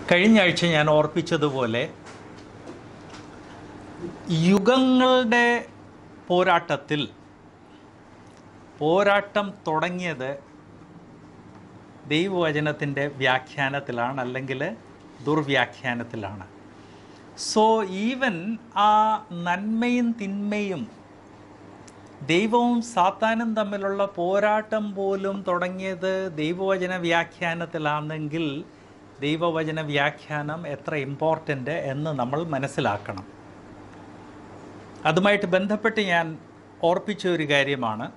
കഴിഞ്ഞ ആഴ്ച ഞാൻ ഓർപ്പിച്ചതുപോലെ യുഗങ്ങളുടെ പോരാട്ടത്തിൽ പോരാട്ടം തുടങ്ങിയത് ദൈവവചനത്തിൻ്റെ വ്യാഖ്യാനത്തിലാണ് അല്ലെങ്കിൽ ദുർവ്യാഖ്യാനത്തിലാണ് സോ ഈവൻ ആ നന്മയും തിന്മയും ദൈവവും സാത്താനും തമ്മിലുള്ള പോരാട്ടം പോലും തുടങ്ങിയത് ദൈവവചന വ്യാഖ്യാനത്തിലാണെങ്കിൽ ദൈവവചന വ്യാഖ്യാനം എത്ര ഇമ്പോർട്ടൻ്റ് എന്ന് നമ്മൾ മനസ്സിലാക്കണം അതുമായിട്ട് ബന്ധപ്പെട്ട് ഞാൻ ഓർപ്പിച്ച ഒരു കാര്യമാണ്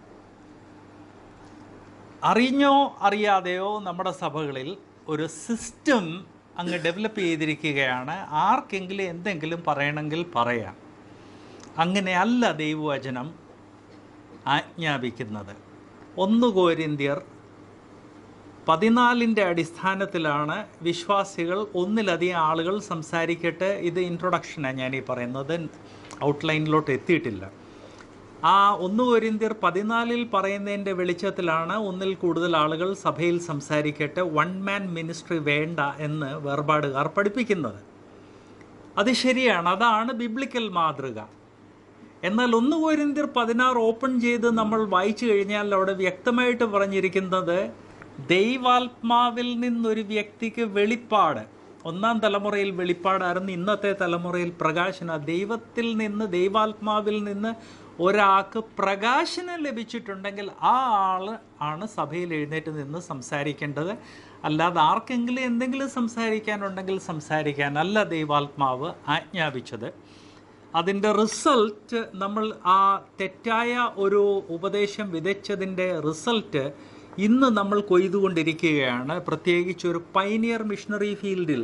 അറിഞ്ഞോ അറിയാതെയോ നമ്മുടെ സഭകളിൽ ഒരു സിസ്റ്റം അങ്ങ് ഡെവലപ്പ് ചെയ്തിരിക്കുകയാണ് ആർക്കെങ്കിലും എന്തെങ്കിലും പറയണമെങ്കിൽ പറയാം അങ്ങനെയല്ല ദൈവവചനം ആജ്ഞാപിക്കുന്നത് ഒന്ന് കോരിന്ത്യർ പതിനാലിൻ്റെ അടിസ്ഥാനത്തിലാണ് വിശ്വാസികൾ ഒന്നിലധികം ആളുകൾ സംസാരിക്കട്ടെ ഇത് ഇൻട്രൊഡക്ഷനാണ് ഞാൻ ഈ പറയുന്നത് ഔട്ട്ലൈനിലോട്ട് എത്തിയിട്ടില്ല ആ ഒന്ന് കോരിന്ത്യർ പതിനാലിൽ പറയുന്നതിൻ്റെ വെളിച്ചത്തിലാണ് ഒന്നിൽ കൂടുതൽ ആളുകൾ സഭയിൽ സംസാരിക്കട്ടെ വൺ മാൻ മിനിസ്ട്രി വേണ്ട എന്ന് വേർപാടുകാർ പഠിപ്പിക്കുന്നത് അത് ശരിയാണ് അതാണ് ബിബ്ലിക്കൽ മാതൃക എന്നാൽ ഒന്ന് കോരിന്ത്യർ പതിനാറ് ഓപ്പൺ ചെയ്ത് നമ്മൾ വായിച്ചു കഴിഞ്ഞാൽ അവിടെ വ്യക്തമായിട്ട് പറഞ്ഞിരിക്കുന്നത് ദൈവാത്മാവിൽ നിന്നൊരു വ്യക്തിക്ക് വെളിപ്പാട് ഒന്നാം തലമുറയിൽ വെളിപ്പാടായിരുന്നു ഇന്നത്തെ തലമുറയിൽ പ്രകാശന ദൈവത്തിൽ നിന്ന് ദൈവാത്മാവിൽ നിന്ന് ഒരാൾക്ക് പ്രകാശനം ലഭിച്ചിട്ടുണ്ടെങ്കിൽ ആ ആൾ ആണ് സഭയിൽ എഴുന്നേറ്റ് നിന്ന് സംസാരിക്കേണ്ടത് അല്ലാതെ ആർക്കെങ്കിലും എന്തെങ്കിലും സംസാരിക്കാനുണ്ടെങ്കിൽ സംസാരിക്കാനല്ല ദൈവാത്മാവ് ആജ്ഞാപിച്ചത് അതിൻ്റെ റിസൾട്ട് നമ്മൾ ആ തെറ്റായ ഒരു ഉപദേശം വിതച്ചതിൻ്റെ റിസൾട്ട് ഇന്ന് നമ്മൾ കൊയ്തുകൊണ്ടിരിക്കുകയാണ് പ്രത്യേകിച്ച് ഒരു പൈനിയർ മിഷണറി ഫീൽഡിൽ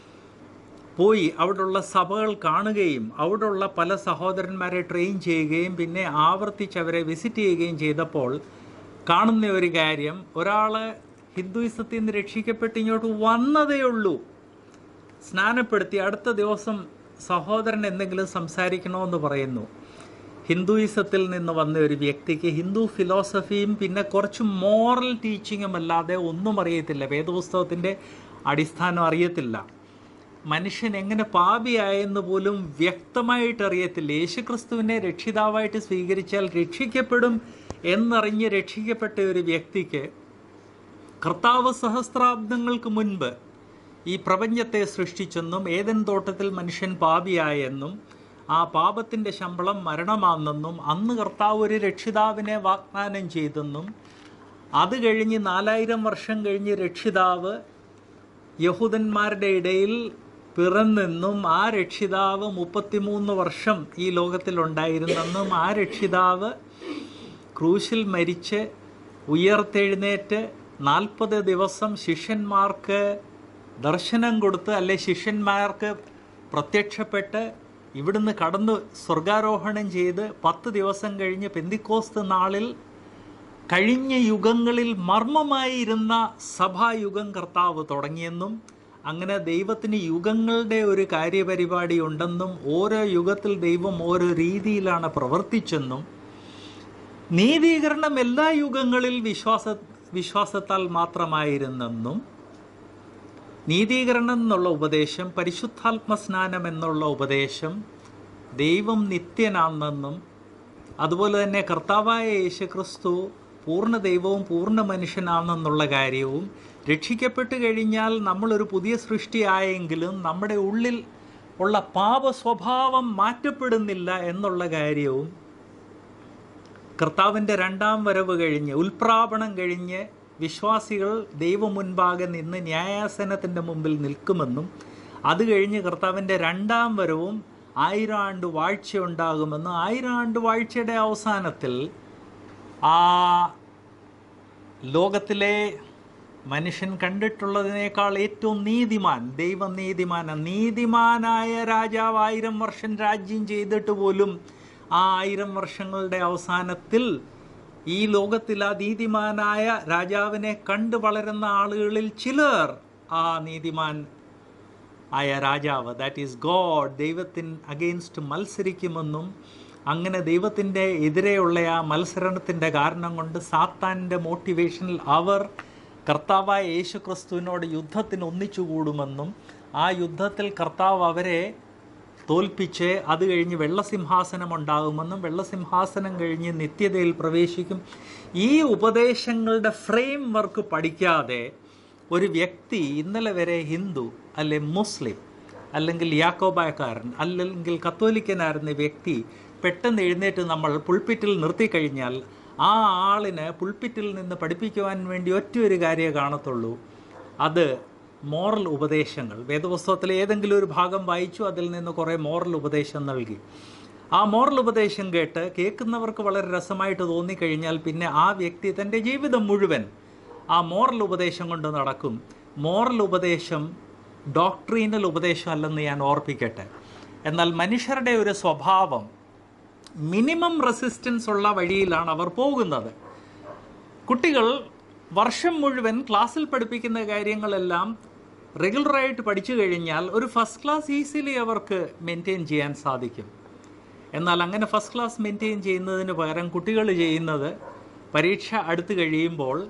പോയി അവിടെയുള്ള സഭകൾ കാണുകയും അവിടെയുള്ള പല സഹോദരന്മാരെ ട്രെയിൻ ചെയ്യുകയും പിന്നെ ആവർത്തിച്ച് അവരെ വിസിറ്റ് ചെയ്യുകയും ചെയ്തപ്പോൾ കാണുന്ന ഒരു കാര്യം ഒരാൾ ഹിന്ദുയിസത്തിൽ നിന്ന് രക്ഷിക്കപ്പെട്ട് ഇങ്ങോട്ട് വന്നതേ ഉള്ളൂ സ്നാനപ്പെടുത്തി അടുത്ത ദിവസം സഹോദരൻ എന്തെങ്കിലും സംസാരിക്കണമെന്ന് പറയുന്നു ഹിന്ദുയിസത്തിൽ നിന്ന് വന്ന ഒരു വ്യക്തിക്ക് ഹിന്ദു ഫിലോസഫിയും പിന്നെ കുറച്ച് മോറൽ ടീച്ചിങ്ങും അല്ലാതെ ഒന്നും അറിയത്തില്ല വേദപുസ്തകത്തിൻ്റെ അടിസ്ഥാനം അറിയത്തില്ല മനുഷ്യൻ എങ്ങനെ പാപിയായെന്ന് പോലും വ്യക്തമായിട്ട് അറിയത്തില്ല യേശുക്രിസ്തുവിനെ രക്ഷിതാവായിട്ട് സ്വീകരിച്ചാൽ രക്ഷിക്കപ്പെടും എന്നറിഞ്ഞ് രക്ഷിക്കപ്പെട്ട ഒരു വ്യക്തിക്ക് കർത്താവ് സഹസ്രാബ്ദങ്ങൾക്ക് മുൻപ് ഈ പ്രപഞ്ചത്തെ സൃഷ്ടിച്ചെന്നും ഏതൻ തോട്ടത്തിൽ മനുഷ്യൻ പാപിയായെന്നും ആ പാപത്തിൻ്റെ ശമ്പളം മരണമാണെന്നും അന്ന് കർത്താവ് ഒരു രക്ഷിതാവിനെ വാഗ്ദാനം ചെയ്തെന്നും അത് കഴിഞ്ഞ് നാലായിരം വർഷം കഴിഞ്ഞ് രക്ഷിതാവ് യഹൂദന്മാരുടെ ഇടയിൽ പിറന്നെന്നും ആ രക്ഷിതാവ് മുപ്പത്തിമൂന്ന് വർഷം ഈ ലോകത്തിലുണ്ടായിരുന്നെന്നും ആ രക്ഷിതാവ് ക്രൂശിൽ മരിച്ച് ഉയർത്തെഴുന്നേറ്റ് നാൽപ്പത് ദിവസം ശിഷ്യന്മാർക്ക് ദർശനം കൊടുത്ത് അല്ലെ ശിഷ്യന്മാർക്ക് പ്രത്യക്ഷപ്പെട്ട് ഇവിടുന്ന് കടന്ന് സ്വർഗാരോഹണം ചെയ്ത് പത്ത് ദിവസം കഴിഞ്ഞ് പെന്തിക്കോസ്ത് നാളിൽ കഴിഞ്ഞ യുഗങ്ങളിൽ മർമ്മമായിരുന്ന സഭായുഗം കർത്താവ് തുടങ്ങിയെന്നും അങ്ങനെ ദൈവത്തിന് യുഗങ്ങളുടെ ഒരു കാര്യപരിപാടി ഉണ്ടെന്നും ഓരോ യുഗത്തിൽ ദൈവം ഓരോ രീതിയിലാണ് പ്രവർത്തിച്ചെന്നും നീതീകരണം എല്ലാ യുഗങ്ങളിൽ വിശ്വാസ വിശ്വാസത്താൽ മാത്രമായിരുന്നെന്നും നീതീകരണം എന്നുള്ള ഉപദേശം പരിശുദ്ധാത്മ സ്നാനം എന്നുള്ള ഉപദേശം ദൈവം നിത്യനാണെന്നും അതുപോലെ തന്നെ കർത്താവായ യേശുക്രിസ്തു പൂർണ്ണ ദൈവവും പൂർണ്ണ മനുഷ്യനാണെന്നുള്ള കാര്യവും രക്ഷിക്കപ്പെട്ട് കഴിഞ്ഞാൽ നമ്മളൊരു പുതിയ സൃഷ്ടിയായെങ്കിലും നമ്മുടെ ഉള്ളിൽ ഉള്ള പാപ സ്വഭാവം മാറ്റപ്പെടുന്നില്ല എന്നുള്ള കാര്യവും കർത്താവിൻ്റെ രണ്ടാം വരവ് കഴിഞ്ഞ് ഉൽപ്രാപണം കഴിഞ്ഞ് വിശ്വാസികൾ ദൈവം മുൻപാകെ നിന്ന് ന്യായാസനത്തിൻ്റെ മുമ്പിൽ നിൽക്കുമെന്നും അത് കഴിഞ്ഞ് കർത്താവിൻ്റെ രണ്ടാം വരവും ആയിരം ആണ്ട് വാഴ്ച ഉണ്ടാകുമെന്നും ആയിരം ആണ്ട് വാഴ്ചയുടെ അവസാനത്തിൽ ആ ലോകത്തിലെ മനുഷ്യൻ കണ്ടിട്ടുള്ളതിനേക്കാൾ ഏറ്റവും നീതിമാൻ ദൈവം നീതിമാന നീതിമാനായ രാജാവ് ആയിരം വർഷം രാജ്യം ചെയ്തിട്ട് പോലും ആ ആയിരം വർഷങ്ങളുടെ അവസാനത്തിൽ ഈ ലോകത്തിൽ ആ നീതിമാനായ രാജാവിനെ കണ്ടു വളരുന്ന ആളുകളിൽ ചിലർ ആ നീതിമാൻ ആയ രാജാവ് ദാറ്റ് ഈസ് ഗോഡ് ദൈവത്തിന് അഗെയിൻസ്റ്റ് മത്സരിക്കുമെന്നും അങ്ങനെ ദൈവത്തിൻ്റെ എതിരെയുള്ള ആ മത്സരണത്തിൻ്റെ കാരണം കൊണ്ട് സാത്താൻ്റെ മോട്ടിവേഷനിൽ അവർ കർത്താവായ യേശു ക്രിസ്തുവിനോട് യുദ്ധത്തിന് ഒന്നിച്ചു കൂടുമെന്നും ആ യുദ്ധത്തിൽ കർത്താവ് അവരെ തോൽപ്പിച്ച് അത് കഴിഞ്ഞ് വെള്ളസിംഹാസനം ഉണ്ടാകുമെന്നും വെള്ളസിംഹാസനം കഴിഞ്ഞ് നിത്യതയിൽ പ്രവേശിക്കും ഈ ഉപദേശങ്ങളുടെ ഫ്രെയിം വർക്ക് പഠിക്കാതെ ഒരു വ്യക്തി ഇന്നലെ വരെ ഹിന്ദു അല്ലെ മുസ്ലിം അല്ലെങ്കിൽ യാക്കോബായക്കാരൻ അല്ലെങ്കിൽ കത്തോലിക്കനായിരുന്ന വ്യക്തി പെട്ടെന്ന് എഴുന്നേറ്റ് നമ്മൾ പുൾപ്പിറ്റിൽ നിർത്തിക്കഴിഞ്ഞാൽ ആ ആളിന് പുൾപ്പിറ്റിൽ നിന്ന് പഠിപ്പിക്കുവാൻ വേണ്ടി ഒറ്റ ഒരു കാര്യമേ കാണത്തുള്ളൂ അത് മോറൽ ഉപദേശങ്ങൾ വേദപുസ്തകത്തിലെ ഏതെങ്കിലും ഒരു ഭാഗം വായിച്ചു അതിൽ നിന്ന് കുറേ മോറൽ ഉപദേശം നൽകി ആ മോറൽ ഉപദേശം കേട്ട് കേൾക്കുന്നവർക്ക് വളരെ രസമായിട്ട് തോന്നിക്കഴിഞ്ഞാൽ പിന്നെ ആ വ്യക്തി തൻ്റെ ജീവിതം മുഴുവൻ ആ മോറൽ ഉപദേശം കൊണ്ട് നടക്കും മോറൽ ഉപദേശം ഡോക്ട്രീനൽ ഉപദേശം അല്ലെന്ന് ഞാൻ ഓർപ്പിക്കട്ടെ എന്നാൽ മനുഷ്യരുടെ ഒരു സ്വഭാവം മിനിമം റെസിസ്റ്റൻസ് ഉള്ള വഴിയിലാണ് അവർ പോകുന്നത് കുട്ടികൾ വർഷം മുഴുവൻ ക്ലാസ്സിൽ പഠിപ്പിക്കുന്ന കാര്യങ്ങളെല്ലാം റെഗുലറായിട്ട് പഠിച്ചു കഴിഞ്ഞാൽ ഒരു ഫസ്റ്റ് ക്ലാസ് ഈസിലി അവർക്ക് മെയിൻറ്റെയിൻ ചെയ്യാൻ സാധിക്കും എന്നാൽ അങ്ങനെ ഫസ്റ്റ് ക്ലാസ് മെയിൻറ്റെയിൻ ചെയ്യുന്നതിന് പകരം കുട്ടികൾ ചെയ്യുന്നത് പരീക്ഷ അടുത്ത് കഴിയുമ്പോൾ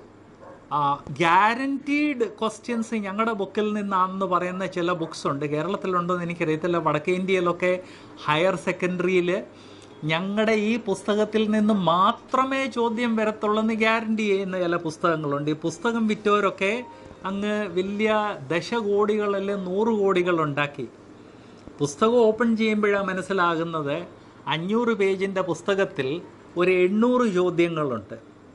ഗ്യാരൻറ്റീഡ് ക്വസ്റ്റ്യൻസ് ഞങ്ങളുടെ ബുക്കിൽ നിന്നാണെന്ന് പറയുന്ന ചില ബുക്സ് ഉണ്ട് കേരളത്തിലുണ്ടോ എന്ന് എനിക്കറിയത്തില്ല വടക്കേ ഇന്ത്യയിലൊക്കെ ഹയർ സെക്കൻഡറിയിൽ ഞങ്ങളുടെ ഈ പുസ്തകത്തിൽ നിന്ന് മാത്രമേ ചോദ്യം വരത്തുള്ളെന്ന് ഗ്യാരണ്ടി ചെയ്യുന്ന ചില പുസ്തകങ്ങളുണ്ട് ഈ പുസ്തകം വിറ്റവരൊക്കെ അങ്ങ് വലിയ ദശകോടികളല്ലെ നൂറ് കോടികൾ ഉണ്ടാക്കി പുസ്തകം ഓപ്പൺ ചെയ്യുമ്പോഴാണ് മനസ്സിലാകുന്നത് അഞ്ഞൂറ് പേജിൻ്റെ പുസ്തകത്തിൽ ഒരു എണ്ണൂറ് ചോദ്യങ്ങളുണ്ട്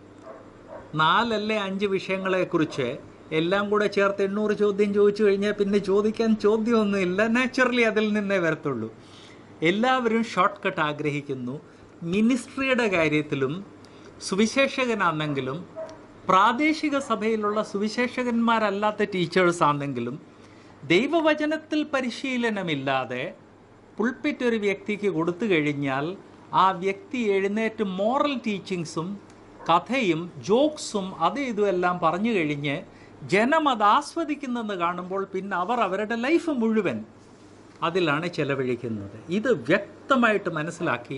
നാലല്ലേ അഞ്ച് വിഷയങ്ങളെക്കുറിച്ച് എല്ലാം കൂടെ ചേർത്ത് എണ്ണൂറ് ചോദ്യം ചോദിച്ചു കഴിഞ്ഞാൽ പിന്നെ ചോദിക്കാൻ ചോദ്യമൊന്നുമില്ല നാച്ചുറലി അതിൽ നിന്നേ വരത്തുള്ളൂ എല്ലാവരും ഷോർട്ട് കട്ട് ആഗ്രഹിക്കുന്നു മിനിസ്ട്രിയുടെ കാര്യത്തിലും സുവിശേഷകനാണെങ്കിലും പ്രാദേശിക സഭയിലുള്ള സുവിശേഷകന്മാരല്ലാത്ത ടീച്ചേഴ്സ് ആണെങ്കിലും ദൈവവചനത്തിൽ പരിശീലനമില്ലാതെ പുൾപ്പിറ്റ് ഒരു വ്യക്തിക്ക് കൊടുത്തു കഴിഞ്ഞാൽ ആ വ്യക്തി എഴുന്നേറ്റ് മോറൽ ടീച്ചിങ്സും കഥയും ജോക്സും അത് ഇതും എല്ലാം പറഞ്ഞു കഴിഞ്ഞ് ജനം അത് ആസ്വദിക്കുന്നെന്ന് കാണുമ്പോൾ പിന്നെ അവർ അവരുടെ ലൈഫ് മുഴുവൻ അതിലാണ് ചെലവഴിക്കുന്നത് ഇത് വ്യക്തമായിട്ട് മനസ്സിലാക്കി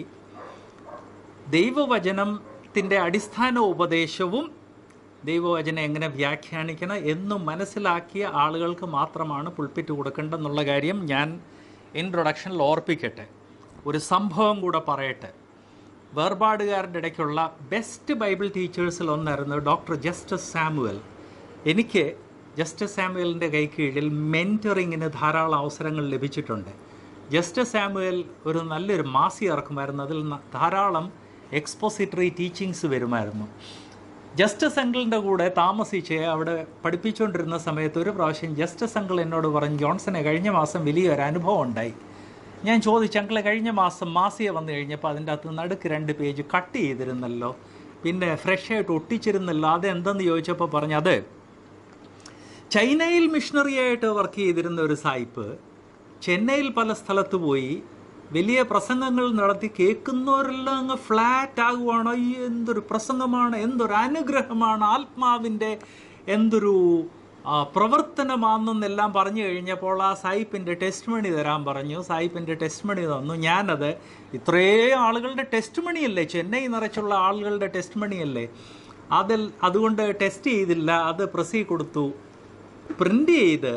ദൈവവചനത്തിൻ്റെ അടിസ്ഥാന ഉപദേശവും ദൈവവചനം എങ്ങനെ വ്യാഖ്യാനിക്കണം എന്നും മനസ്സിലാക്കിയ ആളുകൾക്ക് മാത്രമാണ് പുൾപ്പിറ്റ് കൊടുക്കേണ്ടെന്നുള്ള കാര്യം ഞാൻ ഇൻട്രൊഡക്ഷനിൽ ഓർപ്പിക്കട്ടെ ഒരു സംഭവം കൂടെ പറയട്ടെ വേർപാടുകാരുടെ ഇടയ്ക്കുള്ള ബെസ്റ്റ് ബൈബിൾ ടീച്ചേഴ്സിൽ ഒന്നായിരുന്നു ഡോക്ടർ ജസ്റ്റിസ് സാമുവൽ എനിക്ക് ജസ്റ്റിസ് സാമുവലിൻ്റെ കൈക്കീഴിൽ മെൻറ്ററിങ്ങിന് ധാരാളം അവസരങ്ങൾ ലഭിച്ചിട്ടുണ്ട് ജസ്റ്റിസ് സാമുവൽ ഒരു നല്ലൊരു മാസി ഇറക്കുമായിരുന്നു അതിൽ ന- ധാരാളം എക്സ്പോസിറ്ററി ടീച്ചിങ്സ് വരുമായിരുന്നു ജസ്റ്റിസ് അങ്കിളിൻ്റെ കൂടെ താമസിച്ച് അവിടെ പഠിപ്പിച്ചുകൊണ്ടിരുന്ന സമയത്ത് ഒരു പ്രാവശ്യം ജസ്റ്റിസ് അങ്കിൾ എന്നോട് പറഞ്ഞു ജോൺസനെ കഴിഞ്ഞ മാസം വലിയൊരു അനുഭവം ഉണ്ടായി ഞാൻ ചോദിച്ചു അങ്കിളെ കഴിഞ്ഞ മാസം മാസിക വന്നു കഴിഞ്ഞപ്പോൾ അതിൻ്റെ അകത്ത് നടുക്ക് രണ്ട് പേജ് കട്ട് ചെയ്തിരുന്നല്ലോ പിന്നെ ഫ്രഷായിട്ട് ഒട്ടിച്ചിരുന്നല്ലോ അതെന്തെന്ന് ചോദിച്ചപ്പോൾ പറഞ്ഞു അത് ചൈനയിൽ മിഷണറിയായിട്ട് വർക്ക് ചെയ്തിരുന്ന ഒരു സായിപ്പ് ചെന്നൈയിൽ പല സ്ഥലത്ത് പോയി വലിയ പ്രസംഗങ്ങൾ നടത്തി കേൾക്കുന്നവരെല്ലാം അങ്ങ് ഫ്ലാറ്റ് ആകുവാണ് ഈ എന്തൊരു പ്രസംഗമാണ് എന്തൊരു അനുഗ്രഹമാണ് ആത്മാവിൻ്റെ എന്തൊരു ആ, പ്രവർത്തനമാണെന്നെല്ലാം പറഞ്ഞു കഴിഞ്ഞപ്പോൾ ആ സായിപ്പിൻ്റെ ടെസ്റ്റ് മണി തരാൻ പറഞ്ഞു സായിപ്പിൻ്റെ ടെസ്റ്റ് മണി തന്നു ഞാനത് ഇത്രയും ആളുകളുടെ ടെസ്റ്റ് മണിയല്ലേ ചെന്നൈ നിറച്ചുള്ള ആളുകളുടെ ടെസ്റ്റ് മണിയല്ലേ അതിൽ അതുകൊണ്ട് ടെസ്റ്റ് ചെയ്തില്ല അത് പ്രസി കൊടുത്തു പ്രിൻ്റ് ചെയ്ത്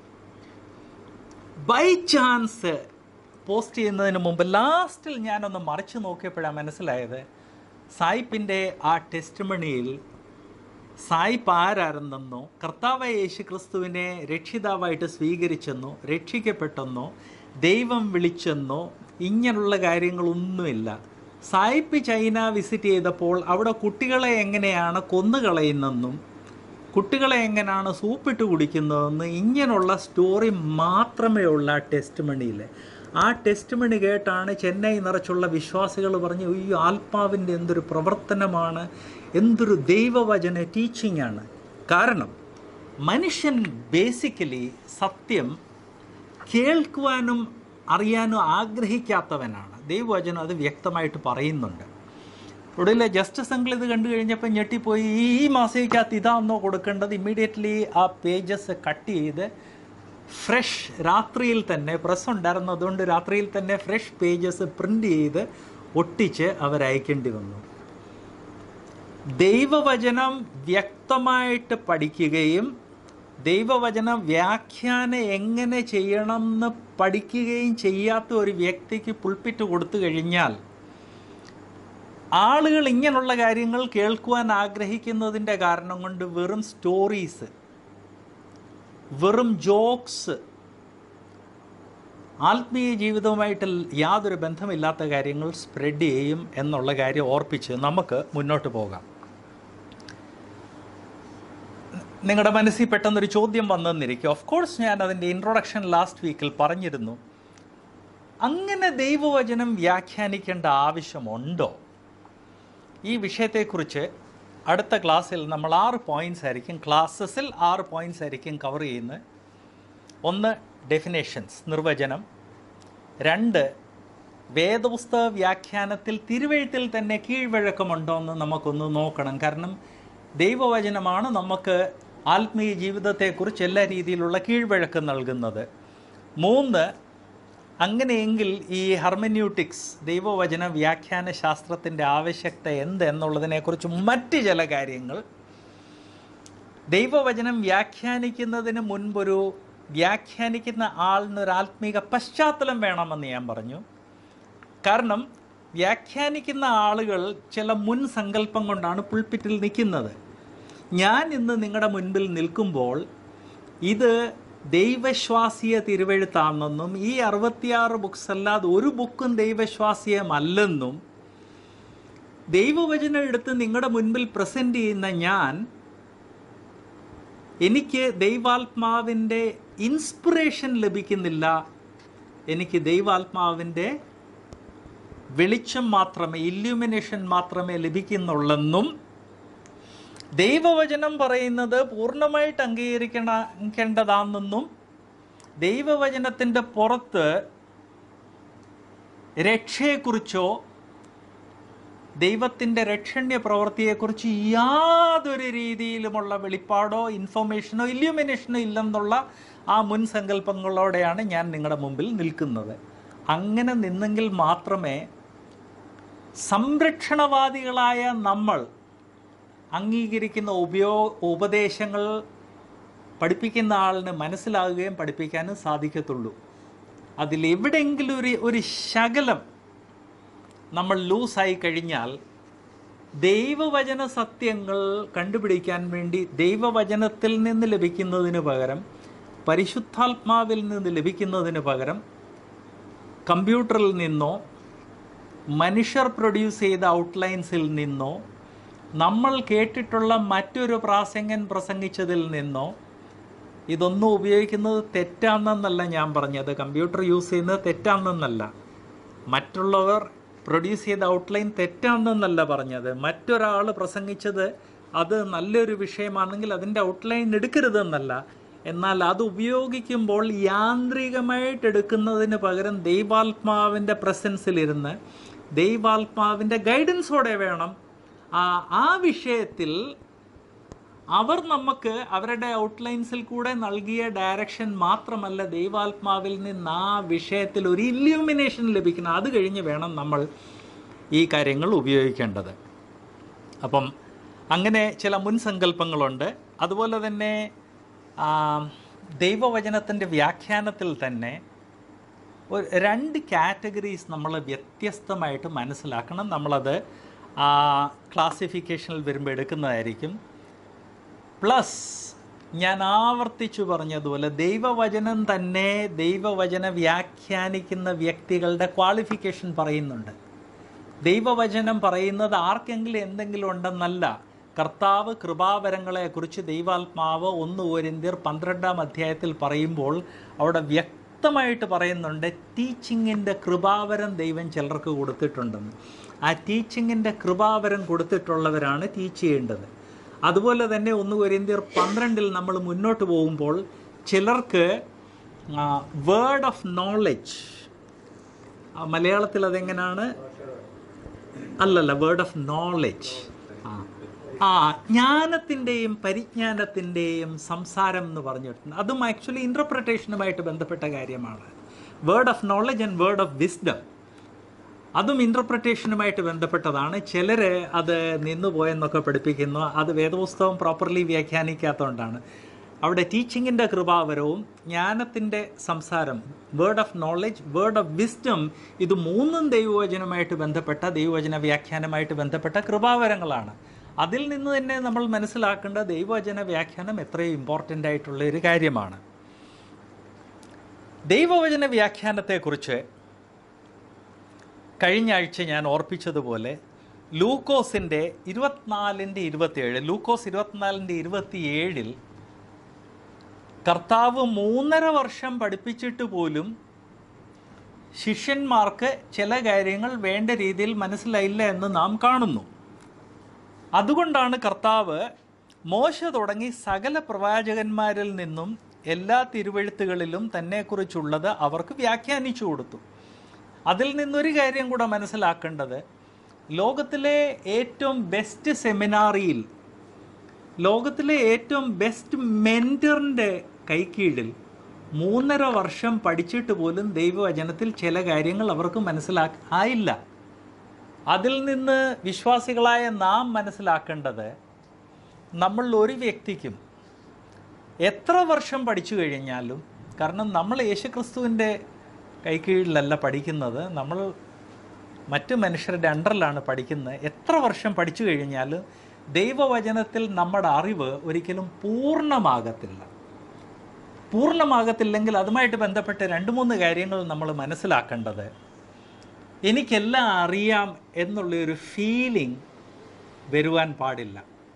ബൈ ചാൻസ് പോസ്റ്റ് ചെയ്യുന്നതിന് മുമ്പ് ലാസ്റ്റിൽ ഞാനൊന്ന് മറിച്ച് നോക്കിയപ്പോഴാണ് മനസ്സിലായത് സായിപ്പിൻ്റെ ആ ടെസ്റ്റ് മണിയിൽ സായിപ്പ് ആരായിരുന്നെന്നോ കർത്താവായ യേശു ക്രിസ്തുവിനെ രക്ഷിതാവായിട്ട് സ്വീകരിച്ചെന്നോ രക്ഷിക്കപ്പെട്ടെന്നോ ദൈവം വിളിച്ചെന്നോ ഇങ്ങനെയുള്ള കാര്യങ്ങളൊന്നുമില്ല സായിപ്പ് ചൈന വിസിറ്റ് ചെയ്തപ്പോൾ അവിടെ കുട്ടികളെ എങ്ങനെയാണ് കൊന്നുകളയുന്നെന്നും കുട്ടികളെ എങ്ങനെയാണ് സൂപ്പിട്ട് കുടിക്കുന്നതെന്ന് ഇങ്ങനെയുള്ള സ്റ്റോറി മാത്രമേ ഉള്ളൂ ആ ടെസ്റ്റ് മണിയിൽ ആ ടെസ്റ്റ് മണി കേട്ടാണ് ചെന്നൈ നിറച്ചുള്ള വിശ്വാസികൾ പറഞ്ഞു ഈ ആത്മാവിൻ്റെ എന്തൊരു പ്രവർത്തനമാണ് എന്തൊരു ദൈവവചന ടീച്ചിങ് ആണ് കാരണം മനുഷ്യൻ ബേസിക്കലി സത്യം കേൾക്കുവാനും അറിയാനും ആഗ്രഹിക്കാത്തവനാണ് ദൈവവചനം അത് വ്യക്തമായിട്ട് പറയുന്നുണ്ട് ഒടുവിൽ ജസ്റ്റിസ് അങ്കിൾ ഇത് കണ്ടു കഴിഞ്ഞപ്പോൾ ഞെട്ടിപ്പോയി ഈ ഈ മാസികക്കകത്ത് ഇതാണെന്നോ കൊടുക്കേണ്ടത് ഇമ്മീഡിയറ്റ്ലി ആ പേജസ് കട്ട് ചെയ്ത് ഫ്രഷ് രാത്രിയിൽ തന്നെ പ്രസ് ഉണ്ടായിരുന്നു അതുകൊണ്ട് രാത്രിയിൽ തന്നെ ഫ്രഷ് പേജസ് പ്രിൻ്റ് ചെയ്ത് ഒട്ടിച്ച് അവരയക്കേണ്ടി വന്നു ദൈവവചനം വ്യക്തമായിട്ട് പഠിക്കുകയും ദൈവവചന വ്യാഖ്യാനം എങ്ങനെ ചെയ്യണമെന്ന് പഠിക്കുകയും ചെയ്യാത്ത ഒരു വ്യക്തിക്ക് പുൾപ്പിറ്റ് കൊടുത്തു കഴിഞ്ഞാൽ ആളുകൾ ഇങ്ങനെയുള്ള കാര്യങ്ങൾ കേൾക്കുവാൻ ആഗ്രഹിക്കുന്നതിൻ്റെ കാരണം കൊണ്ട് വെറും സ്റ്റോറീസ് വെറും ജോക്സ് ആത്മീയ ജീവിതവുമായിട്ട് യാതൊരു ബന്ധമില്ലാത്ത കാര്യങ്ങൾ സ്പ്രെഡ് ചെയ്യും എന്നുള്ള കാര്യം ഓർപ്പിച്ച് നമുക്ക് മുന്നോട്ട് പോകാം നിങ്ങളുടെ മനസ്സിൽ പെട്ടെന്നൊരു ചോദ്യം വന്നെന്നിരിക്കും ഓഫ് കോഴ്സ് ഞാൻ അതിൻ്റെ ഇൻട്രൊഡക്ഷൻ ലാസ്റ്റ് വീക്കിൽ പറഞ്ഞിരുന്നു അങ്ങനെ ദൈവവചനം വ്യാഖ്യാനിക്കേണ്ട ആവശ്യമുണ്ടോ ഈ വിഷയത്തെക്കുറിച്ച് അടുത്ത ക്ലാസ്സിൽ നമ്മൾ ആറ് പോയിൻറ്റ്സ് ആയിരിക്കും ക്ലാസ്സസിൽ ആറ് പോയിൻറ്റ്സ് ആയിരിക്കും കവർ ചെയ്യുന്നത് ഒന്ന് ഡെഫിനേഷൻസ് നിർവചനം രണ്ട് വേദപുസ്തക വ്യാഖ്യാനത്തിൽ തിരുവഴുത്തിൽ തന്നെ കീഴ്വഴക്കമുണ്ടോ എന്ന് നമുക്കൊന്ന് നോക്കണം കാരണം ദൈവവചനമാണ് നമുക്ക് ആത്മീയ ജീവിതത്തെക്കുറിച്ച് എല്ലാ രീതിയിലുള്ള കീഴ്വഴക്കം നൽകുന്നത് മൂന്ന് അങ്ങനെയെങ്കിൽ ഈ ഹർമന്യൂട്ടിക്സ് ദൈവവചന വ്യാഖ്യാന ശാസ്ത്രത്തിൻ്റെ ആവശ്യകത എന്ത് എന്നുള്ളതിനെക്കുറിച്ച് മറ്റ് ചില കാര്യങ്ങൾ ദൈവവചനം വ്യാഖ്യാനിക്കുന്നതിന് മുൻപൊരു വ്യാഖ്യാനിക്കുന്ന ആളിനൊരു ആത്മീക പശ്ചാത്തലം വേണമെന്ന് ഞാൻ പറഞ്ഞു കാരണം വ്യാഖ്യാനിക്കുന്ന ആളുകൾ ചില മുൻ സങ്കല്പം കൊണ്ടാണ് പുൾപ്പിറ്റിൽ നിൽക്കുന്നത് ഞാൻ ഇന്ന് നിങ്ങളുടെ മുൻപിൽ നിൽക്കുമ്പോൾ ഇത് ദൈവശ്വാസീയ തിരുവഴുത്താണെന്നും ഈ അറുപത്തിയാറ് ബുക്സ് അല്ലാതെ ഒരു ബുക്കും ദൈവശ്വാസീയമല്ലെന്നും ദൈവവചനം എടുത്ത് നിങ്ങളുടെ മുൻപിൽ പ്രസൻറ്റ് ചെയ്യുന്ന ഞാൻ എനിക്ക് ദൈവാത്മാവിൻ്റെ ഇൻസ്പിറേഷൻ ലഭിക്കുന്നില്ല എനിക്ക് ദൈവാത്മാവിൻ്റെ വെളിച്ചം മാത്രമേ ഇല്യൂമിനേഷൻ മാത്രമേ ലഭിക്കുന്നുള്ളെന്നും ദൈവവചനം പറയുന്നത് പൂർണ്ണമായിട്ട് അംഗീകരിക്കണേണ്ടതാണെന്നും ദൈവവചനത്തിൻ്റെ പുറത്ത് രക്ഷയെക്കുറിച്ചോ ദൈവത്തിൻ്റെ രക്ഷണ്യ പ്രവൃത്തിയെക്കുറിച്ച് യാതൊരു രീതിയിലുമുള്ള വെളിപ്പാടോ ഇൻഫർമേഷനോ ഇല്യൂമിനേഷനോ ഇല്ലെന്നുള്ള ആ മുൻ സങ്കല്പങ്ങളോടെയാണ് ഞാൻ നിങ്ങളുടെ മുമ്പിൽ നിൽക്കുന്നത് അങ്ങനെ നിന്നെങ്കിൽ മാത്രമേ സംരക്ഷണവാദികളായ നമ്മൾ അംഗീകരിക്കുന്ന ഉപയോ ഉപദേശങ്ങൾ പഠിപ്പിക്കുന്ന ആളിന് മനസ്സിലാകുകയും പഠിപ്പിക്കാനും സാധിക്കത്തുള്ളൂ അതിലെവിടെയെങ്കിലും ഒരു ഒരു ശകലം നമ്മൾ ലൂസായി കഴിഞ്ഞാൽ ദൈവവചന സത്യങ്ങൾ കണ്ടുപിടിക്കാൻ വേണ്ടി ദൈവവചനത്തിൽ നിന്ന് ലഭിക്കുന്നതിന് പകരം പരിശുദ്ധാത്മാവിൽ നിന്ന് ലഭിക്കുന്നതിന് പകരം കമ്പ്യൂട്ടറിൽ നിന്നോ മനുഷ്യർ പ്രൊഡ്യൂസ് ചെയ്ത ഔട്ട്ലൈൻസിൽ നിന്നോ നമ്മൾ കേട്ടിട്ടുള്ള മറ്റൊരു പ്രാസംഗൻ പ്രസംഗിച്ചതിൽ നിന്നോ ഇതൊന്നും ഉപയോഗിക്കുന്നത് തെറ്റാണെന്നല്ല ഞാൻ പറഞ്ഞത് കമ്പ്യൂട്ടർ യൂസ് ചെയ്യുന്നത് തെറ്റാണെന്നല്ല മറ്റുള്ളവർ പ്രൊഡ്യൂസ് ചെയ്ത ഔട്ട്ലൈൻ തെറ്റാണെന്നല്ല പറഞ്ഞത് മറ്റൊരാൾ പ്രസംഗിച്ചത് അത് നല്ലൊരു വിഷയമാണെങ്കിൽ അതിൻ്റെ ഔട്ട്ലൈൻ എടുക്കരുതെന്നല്ല എന്നാൽ അത് ഉപയോഗിക്കുമ്പോൾ യാന്ത്രികമായിട്ട് എടുക്കുന്നതിന് പകരം ദൈവാത്മാവിൻ്റെ പ്രസൻസിലിരുന്ന് ദൈവാത്മാവിൻ്റെ ഗൈഡൻസോടെ വേണം ആ ആ വിഷയത്തിൽ അവർ നമുക്ക് അവരുടെ ഔട്ട്ലൈൻസിൽ കൂടെ നൽകിയ ഡയറക്ഷൻ മാത്രമല്ല ദൈവാത്മാവിൽ നിന്ന് ആ വിഷയത്തിൽ ഒരു ഇല്യൂമിനേഷൻ ലഭിക്കണം അത് കഴിഞ്ഞ് വേണം നമ്മൾ ഈ കാര്യങ്ങൾ ഉപയോഗിക്കേണ്ടത് അപ്പം അങ്ങനെ ചില മുൻസങ്കല്പങ്ങളുണ്ട് അതുപോലെ തന്നെ ആ, ദൈവവചനത്തിൻ്റെ വ്യാഖ്യാനത്തിൽ തന്നെ ഒരു രണ്ട് കാറ്റഗറീസ് നമ്മൾ വ്യത്യസ്തമായിട്ട് മനസ്സിലാക്കണം നമ്മളത് ആ ക്ലാസിഫിക്കേഷനിൽ വരുമ്പോൾ എടുക്കുന്നതായിരിക്കും പ്ലസ് ഞാൻ ആവർത്തിച്ചു പറഞ്ഞതുപോലെ ദൈവവചനം തന്നെ ദൈവവചന വ്യാഖ്യാനിക്കുന്ന വ്യക്തികളുടെ ക്വാളിഫിക്കേഷൻ പറയുന്നുണ്ട് ദൈവവചനം പറയുന്നത് ആർക്കെങ്കിലും എന്തെങ്കിലും ഉണ്ടെന്നല്ല കർത്താവ് കൃപാവരങ്ങളെക്കുറിച്ച് ദൈവാത്മാവ് ഒന്ന് ഓരിന്ത്യർ പന്ത്രണ്ടാം അധ്യായത്തിൽ പറയുമ്പോൾ അവിടെ വ്യക്തമായിട്ട് പറയുന്നുണ്ട് ടീച്ചിങ്ങിൻ്റെ കൃപാവരം ദൈവം ചിലർക്ക് കൊടുത്തിട്ടുണ്ടെന്ന് ആ ടീച്ചിങ്ങിൻ്റെ കൃപാവരം കൊടുത്തിട്ടുള്ളവരാണ് ടീച്ച് ചെയ്യേണ്ടത് അതുപോലെ തന്നെ ഒന്ന് കൊരിന്ത്യർ പന്ത്രണ്ടിൽ നമ്മൾ മുന്നോട്ട് പോകുമ്പോൾ ചിലർക്ക് വേർഡ് ഓഫ് നോളജ് മലയാളത്തിൽ അതെങ്ങനെയാണ് അല്ലല്ല വേർഡ് ഓഫ് നോളജ് ആ ആ ജ്ഞാനത്തിൻ്റെയും പരിജ്ഞാനത്തിൻ്റെയും സംസാരം എന്ന് പറഞ്ഞിട്ടുണ്ട് അതും ആക്ച്വലി ഇൻ്റർപ്രിട്ടേഷനുമായിട്ട് ബന്ധപ്പെട്ട കാര്യമാണ് word of knowledge and word of wisdom അതും ഇൻ്റർപ്രിട്ടേഷനുമായിട്ട് ബന്ധപ്പെട്ടതാണ് ചിലർ അത് നിന്നുപോയെന്നൊക്കെ പഠിപ്പിക്കുന്നു അത് വേദപുസ്തകം പ്രോപ്പർലി വ്യാഖ്യാനിക്കാത്തതുകൊണ്ടാണ് അവിടെ ടീച്ചിങ്ങിൻ്റെ കൃപാവരവും ജ്ഞാനത്തിൻ്റെ സംസാരം word of knowledge word of wisdom ഇത് മൂന്നും ദൈവവചനമായിട്ട് ബന്ധപ്പെട്ട ദൈവവചന വ്യാഖ്യാനമായിട്ട് ബന്ധപ്പെട്ട കൃപാവരങ്ങളാണ് അതിൽ നിന്ന് തന്നെ നമ്മൾ മനസ്സിലാക്കേണ്ട ദൈവവചന വ്യാഖ്യാനം എത്രയും ഇമ്പോർട്ടൻ്റ് ആയിട്ടുള്ള ഒരു കാര്യമാണ് ദൈവവചന വ്യാഖ്യാനത്തെക്കുറിച്ച് കഴിഞ്ഞ ആഴ്ച ഞാൻ ഓർപ്പിച്ചതുപോലെ ലൂക്കോസിൻ്റെ ഇരുപത്തിനാലിൻ്റെ ഇരുപത്തിയേഴ് ലൂക്കോസ് ഇരുപത്തിനാലിൻ്റെ ഇരുപത്തിയേഴിൽ കർത്താവ് മൂന്നര വർഷം പഠിപ്പിച്ചിട്ട് പോലും ശിഷ്യന്മാർക്ക് ചില കാര്യങ്ങൾ വേണ്ട രീതിയിൽ മനസ്സിലായില്ല എന്ന് നാം കാണുന്നു അതുകൊണ്ടാണ് കർത്താവ് മോശ തുടങ്ങി സകല പ്രവാചകന്മാരിൽ നിന്നും എല്ലാ തിരുവെഴുത്തുകളിലും തന്നെക്കുറിച്ചുള്ളത് അവർക്ക് വ്യാഖ്യാനിച്ചു കൊടുത്തു അതിൽ നിന്നൊരു കാര്യം കൂടെ മനസ്സിലാക്കേണ്ടത് ലോകത്തിലെ ഏറ്റവും ബെസ്റ്റ് സെമിനാറിയിൽ ലോകത്തിലെ ഏറ്റവും ബെസ്റ്റ് മെൻറ്ററിൻ്റെ കൈക്കീഴിൽ മൂന്നര വർഷം പഠിച്ചിട്ട് പോലും ദൈവവചനത്തിൽ ചില കാര്യങ്ങൾ അവർക്ക് മനസ്സിലാ ആയില്ല അതിൽ നിന്ന് വിശ്വാസികളായ നാം മനസ്സിലാക്കേണ്ടത് നമ്മൾ ഒരു വ്യക്തിക്കും എത്ര വർഷം പഠിച്ചു കഴിഞ്ഞാലും കാരണം നമ്മൾ യേശുക്രിസ്തുവിൻ്റെ കൈക്കീഴിലല്ല പഠിക്കുന്നത് നമ്മൾ മറ്റ് മനുഷ്യരുടെ അണ്ടറിലാണ് പഠിക്കുന്നത് എത്ര വർഷം പഠിച്ചു കഴിഞ്ഞാലും ദൈവവചനത്തിൽ നമ്മുടെ അറിവ് ഒരിക്കലും പൂർണ്ണമാകത്തില്ല പൂർണ്ണമാകത്തില്ലെങ്കിൽ അതുമായിട്ട് ബന്ധപ്പെട്ട രണ്ട് മൂന്ന് കാര്യങ്ങൾ നമ്മൾ മനസ്സിലാക്കേണ്ടത് എനിക്കെല്ലാം അറിയാം എന്നുള്ളൊരു ഫീലിംഗ് വരുവാൻ പാടില്ല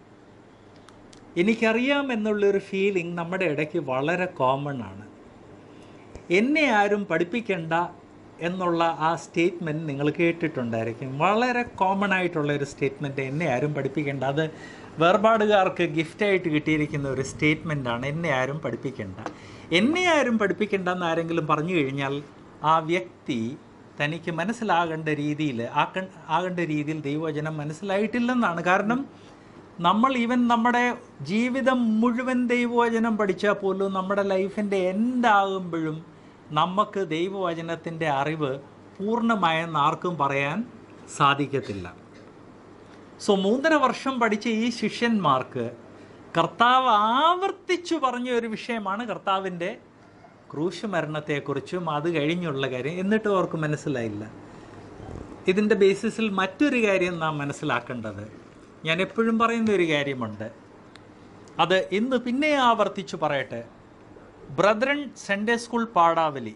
എനിക്കറിയാം എന്നുള്ളൊരു ഫീലിംഗ് നമ്മുടെ ഇടയ്ക്ക് വളരെ കോമൺ ആണ് എന്നെ ആരും പഠിപ്പിക്കണ്ട എന്നുള്ള ആ സ്റ്റേറ്റ്മെൻറ്റ് നിങ്ങൾ കേട്ടിട്ടുണ്ടായിരിക്കും വളരെ കോമൺ ആയിട്ടുള്ള ഒരു സ്റ്റേറ്റ്മെൻറ്റ് എന്നെ ആരും പഠിപ്പിക്കേണ്ട അത് വേർപാടുകാർക്ക് ഗിഫ്റ്റായിട്ട് കിട്ടിയിരിക്കുന്ന ഒരു സ്റ്റേറ്റ്മെൻറ്റാണ് എന്നെ ആരും പഠിപ്പിക്കേണ്ട എന്നെ ആരും പഠിപ്പിക്കേണ്ട എന്ന് ആരെങ്കിലും പറഞ്ഞു കഴിഞ്ഞാൽ ആ വ്യക്തി തനിക്ക് മനസ്സിലാകേണ്ട രീതിയിൽ ആക്ക ആകേണ്ട രീതിയിൽ ദൈവവചനം മനസ്സിലായിട്ടില്ലെന്നാണ് കാരണം നമ്മൾ ഈവൻ നമ്മുടെ ജീവിതം മുഴുവൻ ദൈവവചനം പഠിച്ചാൽ പോലും നമ്മുടെ ലൈഫിൻ്റെ എൻഡാകുമ്പോഴും നമുക്ക് ദൈവവചനത്തിൻ്റെ അറിവ് പൂർണ്ണമായെന്ന് ആർക്കും പറയാൻ സാധിക്കത്തില്ല സോ മൂന്നര വർഷം പഠിച്ച ഈ ശിഷ്യന്മാർക്ക് കർത്താവ് ആവർത്തിച്ചു പറഞ്ഞ ഒരു വിഷയമാണ് കർത്താവിൻ്റെ ക്രൂശ് മരണത്തെക്കുറിച്ചും അത് കഴിഞ്ഞുള്ള കാര്യം എന്നിട്ടും അവർക്ക് മനസ്സിലായില്ല ഇതിൻ്റെ ബേസിസിൽ മറ്റൊരു കാര്യം നാം മനസ്സിലാക്കേണ്ടത് ഞാൻ എപ്പോഴും പറയുന്ന ഒരു കാര്യമുണ്ട് അത് ഇന്ന് പിന്നെ ആവർത്തിച്ചു പറയട്ടെ ബ്രദറൻ സൺഡേ സ്കൂൾ പാടാവലി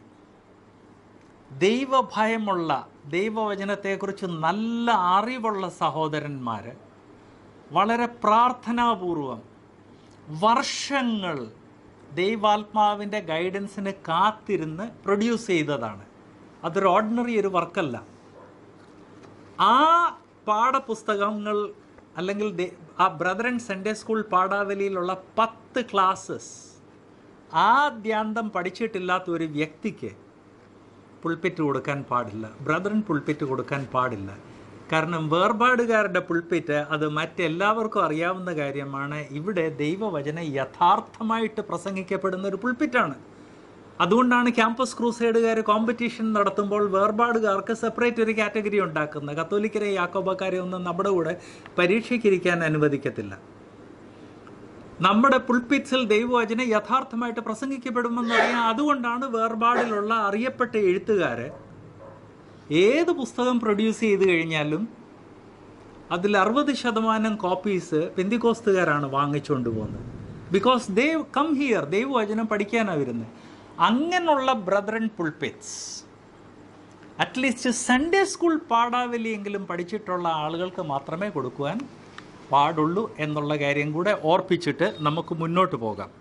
ദൈവഭയമുള്ള ദൈവവചനത്തെക്കുറിച്ച് നല്ല അറിവുള്ള സഹോദരന്മാർ വളരെ പ്രാർത്ഥനാപൂർവം വർഷങ്ങൾ ദൈവാത്മാവിൻ്റെ ഗൈഡൻസിന് കാത്തിരുന്ന് പ്രൊഡ്യൂസ് ചെയ്തതാണ് അതൊരു ഓർഡിനറി ഒരു വർക്കല്ല ആ പാഠപുസ്തകങ്ങൾ അല്ലെങ്കിൽ ദേ- ആ ബ്രദറൻ സൺഡേ സ്കൂൾ പാഠാവലിയിലുള്ള പത്ത് ക്ലാസ്സസ് ആദ്യാന്തം പഠിച്ചിട്ടില്ലാത്ത ഒരു വ്യക്തിക്ക് പുൾപ്പിറ്റ് കൊടുക്കാൻ പാടില്ല ബ്രദറൻ പുൾപ്പിറ്റ് കൊടുക്കാൻ പാടില്ല കാരണം വേർപാടുകാരുടെ പുൾപ്പിറ്റ് അത് മറ്റെല്ലാവർക്കും അറിയാവുന്ന കാര്യമാണ് ഇവിടെ ദൈവവചനം യഥാർത്ഥമായിട്ട് പ്രസംഗിക്കപ്പെടുന്ന ഒരു പുൾപ്പിറ്റാണ് അതുകൊണ്ടാണ് ക്യാമ്പസ് ക്രൂസൈഡുകാർ കോമ്പറ്റീഷൻ നടത്തുമ്പോൾ വേർപാടുകാർക്ക് സെപ്പറേറ്റ് ഒരു കാറ്റഗറി ഉണ്ടാക്കുന്നത് കത്തോലിക്കരെ യാക്കോബക്കാരെ ഒന്നും നമ്മുടെ കൂടെ പരീക്ഷയ്ക്കിരിക്കാൻ അനുവദിക്കത്തില്ല നമ്മുടെ പുൾപിറ്റ്സിൽ ദൈവവചനം യഥാർത്ഥമായിട്ട് പ്രസംഗിക്കപ്പെടുമെന്ന് അറിയാം അതുകൊണ്ടാണ് വേർപാടിലുള്ള അറിയപ്പെട്ട എഴുത്തുകാർ ഏത് പുസ്തകം പ്രൊഡ്യൂസ് ചെയ്ത് കഴിഞ്ഞാലും അതിൽ അറുപത് ശതമാനം കോപ്പീസ് പെന്തിക്കോസ്തുകാരാണ് വാങ്ങിച്ചുകൊണ്ട് പോകുന്നത് ബിക്കോസ് ദേവ് കം ഹിയർ ദൈവവചനം പഠിക്കാനാണ് വരുന്നത് അങ്ങനെയുള്ള brethren pulpits at least Sunday school പാഠാവലിയെങ്കിലും പഠിച്ചിട്ടുള്ള ആളുകൾക്ക് മാത്രമേ കൊടുക്കുവാൻ പാടുള്ളൂ എന്നുള്ള കാര്യം കൂടെ ഓർപ്പിച്ചിട്ട് നമുക്ക് മുന്നോട്ട് പോകാം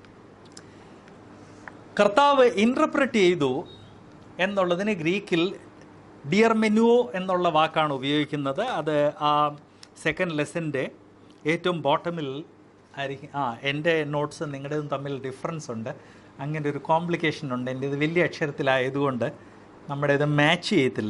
കർത്താവ് ഇൻ്റർപ്രറ്റ് ചെയ്തു എന്നുള്ളതിന് ഗ്രീക്കിൽ ഡിയർ മെനുവോ എന്നുള്ള വാക്കാണ് ഉപയോഗിക്കുന്നത് അത് ആ സെക്കൻഡ് ലെസൻ്റെ ഏറ്റവും ബോട്ടമിൽ ആയിരിക്കും ആ എൻ്റെ നോട്ട്സ് നിങ്ങളുടേതും തമ്മിൽ ഡിഫറൻസ് ഉണ്ട് അങ്ങനെ ഒരു കോംപ്ലിക്കേഷൻ ഉണ്ട് എൻ്റെ ഇത് വലിയ അക്ഷരത്തിലായതുകൊണ്ട് നമ്മുടെ ഇത് മാച്ച് ചെയ്യത്തില്ല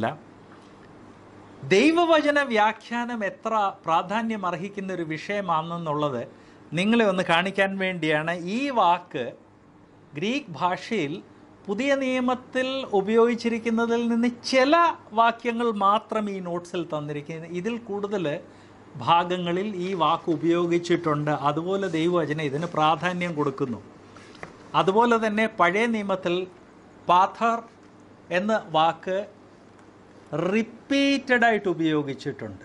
ദൈവവചന വ്യാഖ്യാനം എത്ര പ്രാധാന്യം അർഹിക്കുന്ന ഒരു വിഷയമാണെന്നുള്ളത് നിങ്ങളെ ഒന്ന് കാണിക്കാൻ വേണ്ടിയാണ് ഈ വാക്ക് ഗ്രീക്ക് ഭാഷയിൽ പുതിയ നിയമത്തിൽ ഉപയോഗിച്ചിരിക്കുന്നതിൽ നിന്ന് ചില വാക്യങ്ങൾ മാത്രം ഈ നോട്ട്സിൽ തന്നിരിക്കുന്നത് ഇതിൽ കൂടുതൽ ഭാഗങ്ങളിൽ ഈ വാക്ക് ഉപയോഗിച്ചിട്ടുണ്ട് അതുപോലെ ദൈവവചനം ഇതിന് പ്രാധാന്യം കൊടുക്കുന്നു അതുപോലെ തന്നെ പഴയ നിയമത്തിൽ പാഥർ എന്ന വാക്ക് റിപ്പീറ്റഡായിട്ട് ഉപയോഗിച്ചിട്ടുണ്ട്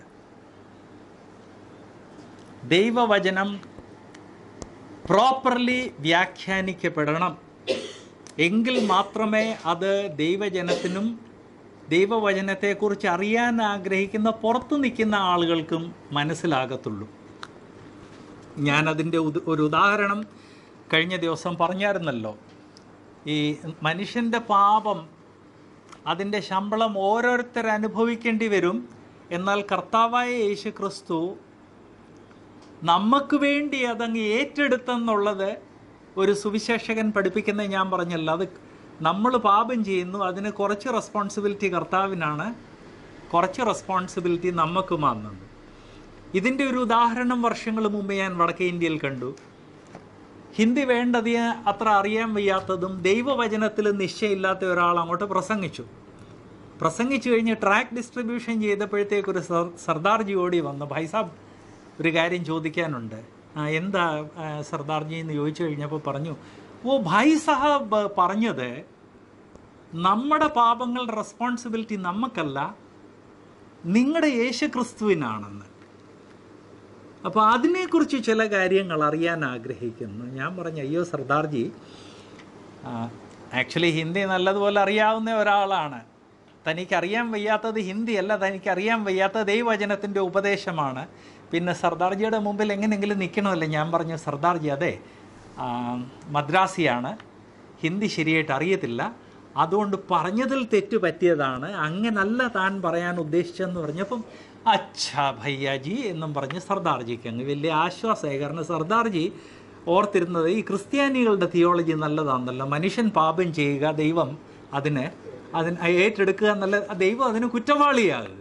ദൈവവചനം പ്രോപ്പർലി വ്യാഖ്യാനിക്കപ്പെടണം എങ്കിൽ മാത്രമേ അത് ദൈവജനത്തിനും ദൈവവചനത്തെക്കുറിച്ച് അറിയാൻ ആഗ്രഹിക്കുന്ന പുറത്തു നിൽക്കുന്ന ആളുകൾക്കും മനസ്സിലാകത്തുള്ളൂ ഞാനതിൻ്റെ ഉദ- ഒരു ഉദാഹരണം കഴിഞ്ഞ ദിവസം പറഞ്ഞായിരുന്നല്ലോ ഈ മനുഷ്യൻ്റെ പാപം അതിൻ്റെ ശമ്പളം ഓരോരുത്തർ അനുഭവിക്കേണ്ടി വരും എന്നാൽ കർത്താവായ യേശു ക്രിസ്തു നമുക്ക് വേണ്ടി അതങ്ങ് ഏറ്റെടുത്തെന്നുള്ളത് ഒരു സുവിശേഷകൻ പഠിപ്പിക്കുന്നത് ഞാൻ പറഞ്ഞല്ലോ അത് നമ്മൾ പാപം ചെയ്യുന്നു അതിന് കുറച്ച് റെസ്പോൺസിബിലിറ്റി കർത്താവിനാണ് കുറച്ച് റെസ്പോൺസിബിലിറ്റി നമുക്ക് മാറുന്നുണ്ട് ഇതിൻ്റെ ഒരു ഉദാഹരണം വർഷങ്ങൾ മുമ്പ് ഞാൻ വടക്കേ ഇന്ത്യയിൽ കണ്ടു ഹിന്ദി വേണ്ടതിന് അത്ര അറിയാൻ വയ്യാത്തതും ദൈവവചനത്തിൽ നിശ്ചയമില്ലാത്ത ഒരാൾ അങ്ങോട്ട് പ്രസംഗിച്ചു പ്രസംഗിച്ചു കഴിഞ്ഞ് ട്രാക്ക് ഡിസ്ട്രിബ്യൂഷൻ ചെയ്തപ്പോഴത്തേക്ക് ഒരു സർ സർദാർജി ഓടി വന്നു ഭായ് സാബ് ഒരു കാര്യം ചോദിക്കാനുണ്ട് ആ, എന്താ ആ, സർദാർജി എന്ന് ചോദിച്ചു കഴിഞ്ഞപ്പോൾ പറഞ്ഞു ഓ ഭായ് സാഹബ് പറഞ്ഞത് നമ്മുടെ പാപങ്ങളുടെ റെസ്പോൺസിബിലിറ്റി നമുക്കല്ല നിങ്ങളുടെ യേശു ക്രിസ്തുവിനാണെന്ന് അപ്പോൾ അതിനെക്കുറിച്ച് ചില കാര്യങ്ങൾ അറിയാൻ ആഗ്രഹിക്കുന്നു ഞാൻ പറഞ്ഞു അയ്യോ സർദാർജി ആക്ച്വലി ഹിന്ദി നല്ലതുപോലെ അറിയാവുന്ന ഒരാളാണ് തനിക്കറിയാൻ വയ്യാത്തത് ഹിന്ദിയല്ല തനിക്കറിയാൻ വയ്യാത്ത ദൈവവചനത്തിൻ്റെ ഉപദേശമാണ് പിന്നെ സർദാർജിയുടെ മുമ്പിൽ എങ്ങനെയെങ്കിലും നിൽക്കണമല്ലോ ഞാൻ പറഞ്ഞു സർദാർജി അതെ ആ, മദ്രാസിയാണ് ഹിന്ദി ശരിയായിട്ട് അറിയത്തില്ല അതുകൊണ്ട് പറഞ്ഞതിൽ തെറ്റ് പറ്റിയതാണ് അങ്ങനല്ല താൻ പറയാൻ ഉദ്ദേശിച്ചെന്ന് പറഞ്ഞപ്പം അച്ഛാ ഭയ്യാജി എന്നും പറഞ്ഞ് സർദാർജിക്ക് അങ്ങ് വലിയ ആശ്വാസമായി കാരണം സർദാർജി ഓർത്തിരുന്നത് ഈ ക്രിസ്ത്യാനികളുടെ തിയോളജി നല്ലതാണല്ലോ മനുഷ്യൻ പാപം ചെയ്യുക ദൈവം അതിന് അതിന് ഏറ്റെടുക്കുക എന്നല്ല ദൈവം അതിന് കുറ്റവാളിയാകുക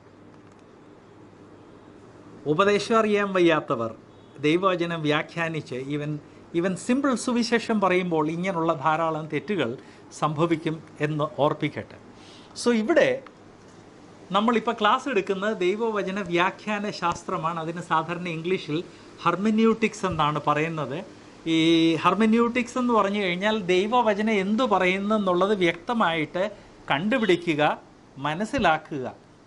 ഉപദേശം അറിയാൻ വയ്യാത്തവർ ദൈവവചനം വ്യാഖ്യാനിച്ച് ഇവൻ ഇവൻ സിമ്പിൾ സുവിശേഷം പറയുമ്പോൾ ഇങ്ങനെയുള്ള ധാരാളം തെറ്റുകൾ സംഭവിക്കും എന്ന് ഓർപ്പിക്കട്ടെ സോ ഇവിടെ നമ്മളിപ്പോൾ ക്ലാസ് എടുക്കുന്നത് ദൈവവചന വ്യാഖ്യാന ശാസ്ത്രമാണ് അതിന് സാധാരണ ഇംഗ്ലീഷിൽ ഹർമന്യൂട്ടിക്സ് എന്നാണ് പറയുന്നത് ഈ ഹർമന്യൂട്ടിക്സ് എന്ന് പറഞ്ഞു കഴിഞ്ഞാൽ ദൈവവചനം എന്തു പറയുന്നു എന്നുള്ളത് വ്യക്തമായിട്ട് കണ്ടുപിടിക്കുക മനസ്സിലാക്കുക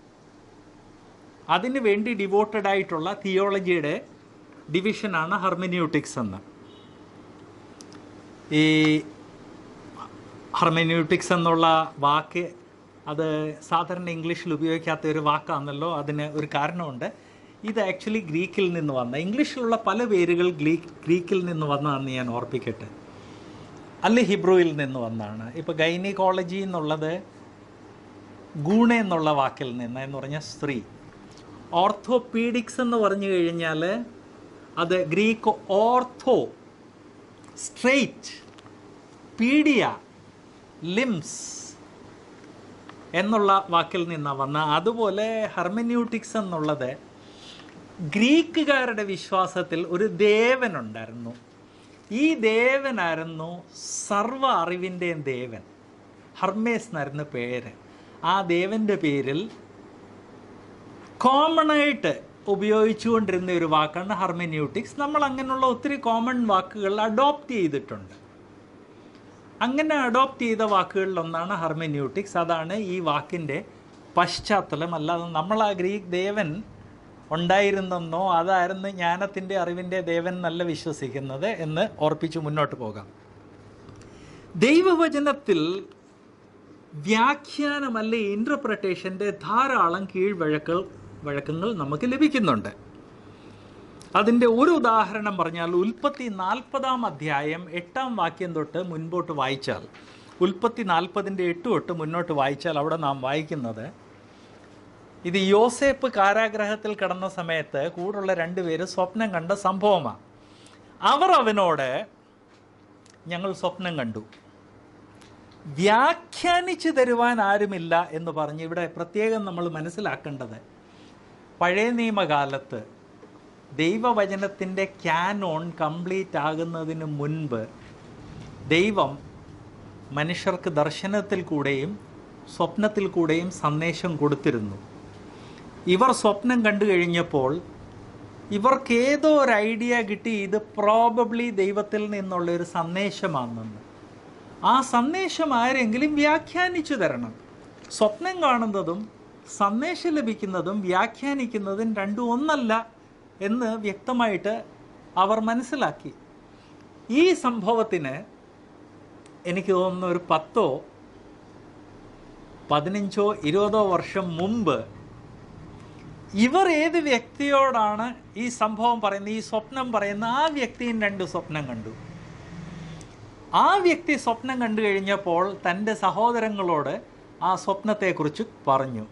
അതിനു വേണ്ടി ഡിവോട്ടഡ് ആയിട്ടുള്ള തിയോളജിയുടെ ഡിവിഷനാണ് ഹർമന്യൂട്ടിക്സ് എന്ന് ഈ ഹർമന്യൂട്ടിക്സ് എന്നുള്ള വാക്ക് അത് സാധാരണ ഇംഗ്ലീഷിൽ ഉപയോഗിക്കാത്ത ഒരു വാക്കാണല്ലോ അതിന് ഒരു കാരണമുണ്ട് ഇത് ആക്ച്വലി ഗ്രീക്കിൽ നിന്ന് വന്ന ഇംഗ്ലീഷിലുള്ള പല പേരുകൾ ഗ്രീ ഗ്രീക്കിൽ നിന്ന് വന്നതാണെന്ന് ഞാൻ ഓർപ്പിക്കട്ടെ അല്ല ഹിബ്രുവിൽ നിന്ന് വന്നാണ് ഇപ്പോൾ ഗൈനിക്കോളജി എന്നുള്ളത് ഗൂണ എന്നുള്ള വാക്കിൽ നിന്ന് എന്ന് പറഞ്ഞാൽ സ്ത്രീ ഓർത്തോപീഡിക്സ് എന്ന് പറഞ്ഞു കഴിഞ്ഞാൽ അത് Greek ortho straight pedia limbs എന്നുള്ള വാക്കിൽ നിന്നാണ് വന്ന അതുപോലെ ഹർമന്യൂട്ടിക്സ് എന്നുള്ളത് ഗ്രീക്കുകാരുടെ വിശ്വാസത്തിൽ ഒരു ദേവനുണ്ടായിരുന്നു ഈ ദേവനായിരുന്നു സർവ അറിവിൻ്റെയും ദേവൻ ഹർമേസ് എന്നായിരുന്നു പേര് ആ ദേവൻ്റെ പേരിൽ കോമൺ ആയിട്ട് ഉപയോഗിച്ചുകൊണ്ടിരുന്ന ഒരു വാക്കാണ് ഹർമന്യൂട്ടിക്സ് നമ്മൾ അങ്ങനെയുള്ള ഒത്തിരി കോമൺ വാക്കുകൾ അഡോപ്റ്റ് ചെയ്തിട്ടുണ്ട് അങ്ങനെ അഡോപ്റ്റ് ചെയ്ത വാക്കുകളിലൊന്നാണ് ഹർമന്യൂട്ടിക്സ് അതാണ് ഈ വാക്കിൻ്റെ പശ്ചാത്തലം അല്ലാതെ നമ്മൾ ആ ഗ്രീക്ക് ദേവൻ ഉണ്ടായിരുന്നെന്നോ അതായിരുന്നു ജ്ഞാനത്തിൻ്റെ അറിവിൻ്റെ ദേവൻ എന്നല്ല വിശ്വസിക്കുന്നത് എന്ന് ഓർപ്പിച്ച് മുന്നോട്ട് പോകാം ദൈവവചനത്തിൽ വ്യാഖ്യാനമല്ല ഇൻ്റർപ്രട്ടേഷൻ്റെ ധാരാളം കീഴ്വഴക്കൾ വഴക്കങ്ങൾ നമുക്ക് ലഭിക്കുന്നുണ്ട് അതിൻ്റെ ഒരു ഉദാഹരണം പറഞ്ഞാൽ ഉൽപ്പത്തി നാൽപ്പതാം അധ്യായം എട്ടാം വാക്യം തൊട്ട് മുൻപോട്ട് വായിച്ചാൽ ഉൽപ്പത്തി നാൽപ്പതിൻ്റെ എട്ട് തൊട്ട് മുന്നോട്ട് വായിച്ചാൽ അവിടെ നാം വായിക്കുന്നത് ഇത് യോസേപ്പ് കാരാഗ്രഹത്തിൽ കിടന്ന സമയത്ത് കൂടുള്ള രണ്ടുപേര് സ്വപ്നം കണ്ട സംഭവമാണ് അവർ അവനോട് ഞങ്ങൾ സ്വപ്നം കണ്ടു വ്യാഖ്യാനിച്ചു തരുവാൻ ആരുമില്ല എന്ന് പറഞ്ഞ് ഇവിടെ പ്രത്യേകം നമ്മൾ മനസ്സിലാക്കേണ്ടത് പഴയ നിയമകാലത്ത് ദൈവവചനത്തിൻ്റെ ക്യാനോൺ കംപ്ലീറ്റ് ആകുന്നതിന് മുൻപ് ദൈവം മനുഷ്യർക്ക് ദർശനത്തിൽ കൂടെയും സ്വപ്നത്തിൽ കൂടെയും സന്ദേശം കൊടുത്തിരുന്നു ഇവർ സ്വപ്നം കണ്ടു കഴിഞ്ഞപ്പോൾ ഇവർക്ക് ഏതോ ഒരു ഐഡിയ കിട്ടി ഇത് പ്രോബബ്ലി ദൈവത്തിൽ നിന്നുള്ള ഒരു സന്ദേശമാണെന്ന് ആ സന്ദേശം ആരെങ്കിലും വ്യാഖ്യാനിച്ചു തരണം സ്വപ്നം കാണുന്നതും സന്ദേശം ലഭിക്കുന്നതും വ്യാഖ്യാനിക്കുന്നതും രണ്ടും ഒന്നല്ല എന്ന് വ്യക്തമായിട്ട് അവർ മനസ്സിലാക്കി ഈ സംഭവത്തിന് എനിക്ക് തോന്നുന്നു ഒരു പത്തോ പതിനഞ്ചോ ഇരുപതോ വർഷം മുമ്പ് ഇവർ ഏത് വ്യക്തിയോടാണ് ഈ സംഭവം പറയുന്നത് ഈ സ്വപ്നം പറയുന്ന ആ വ്യക്തിയും രണ്ട് സ്വപ്നം കണ്ടു ആ വ്യക്തി സ്വപ്നം കണ്ടു കഴിഞ്ഞപ്പോൾ തൻ്റെ സഹോദരങ്ങളോട് ആ സ്വപ്നത്തെക്കുറിച്ച് പറഞ്ഞു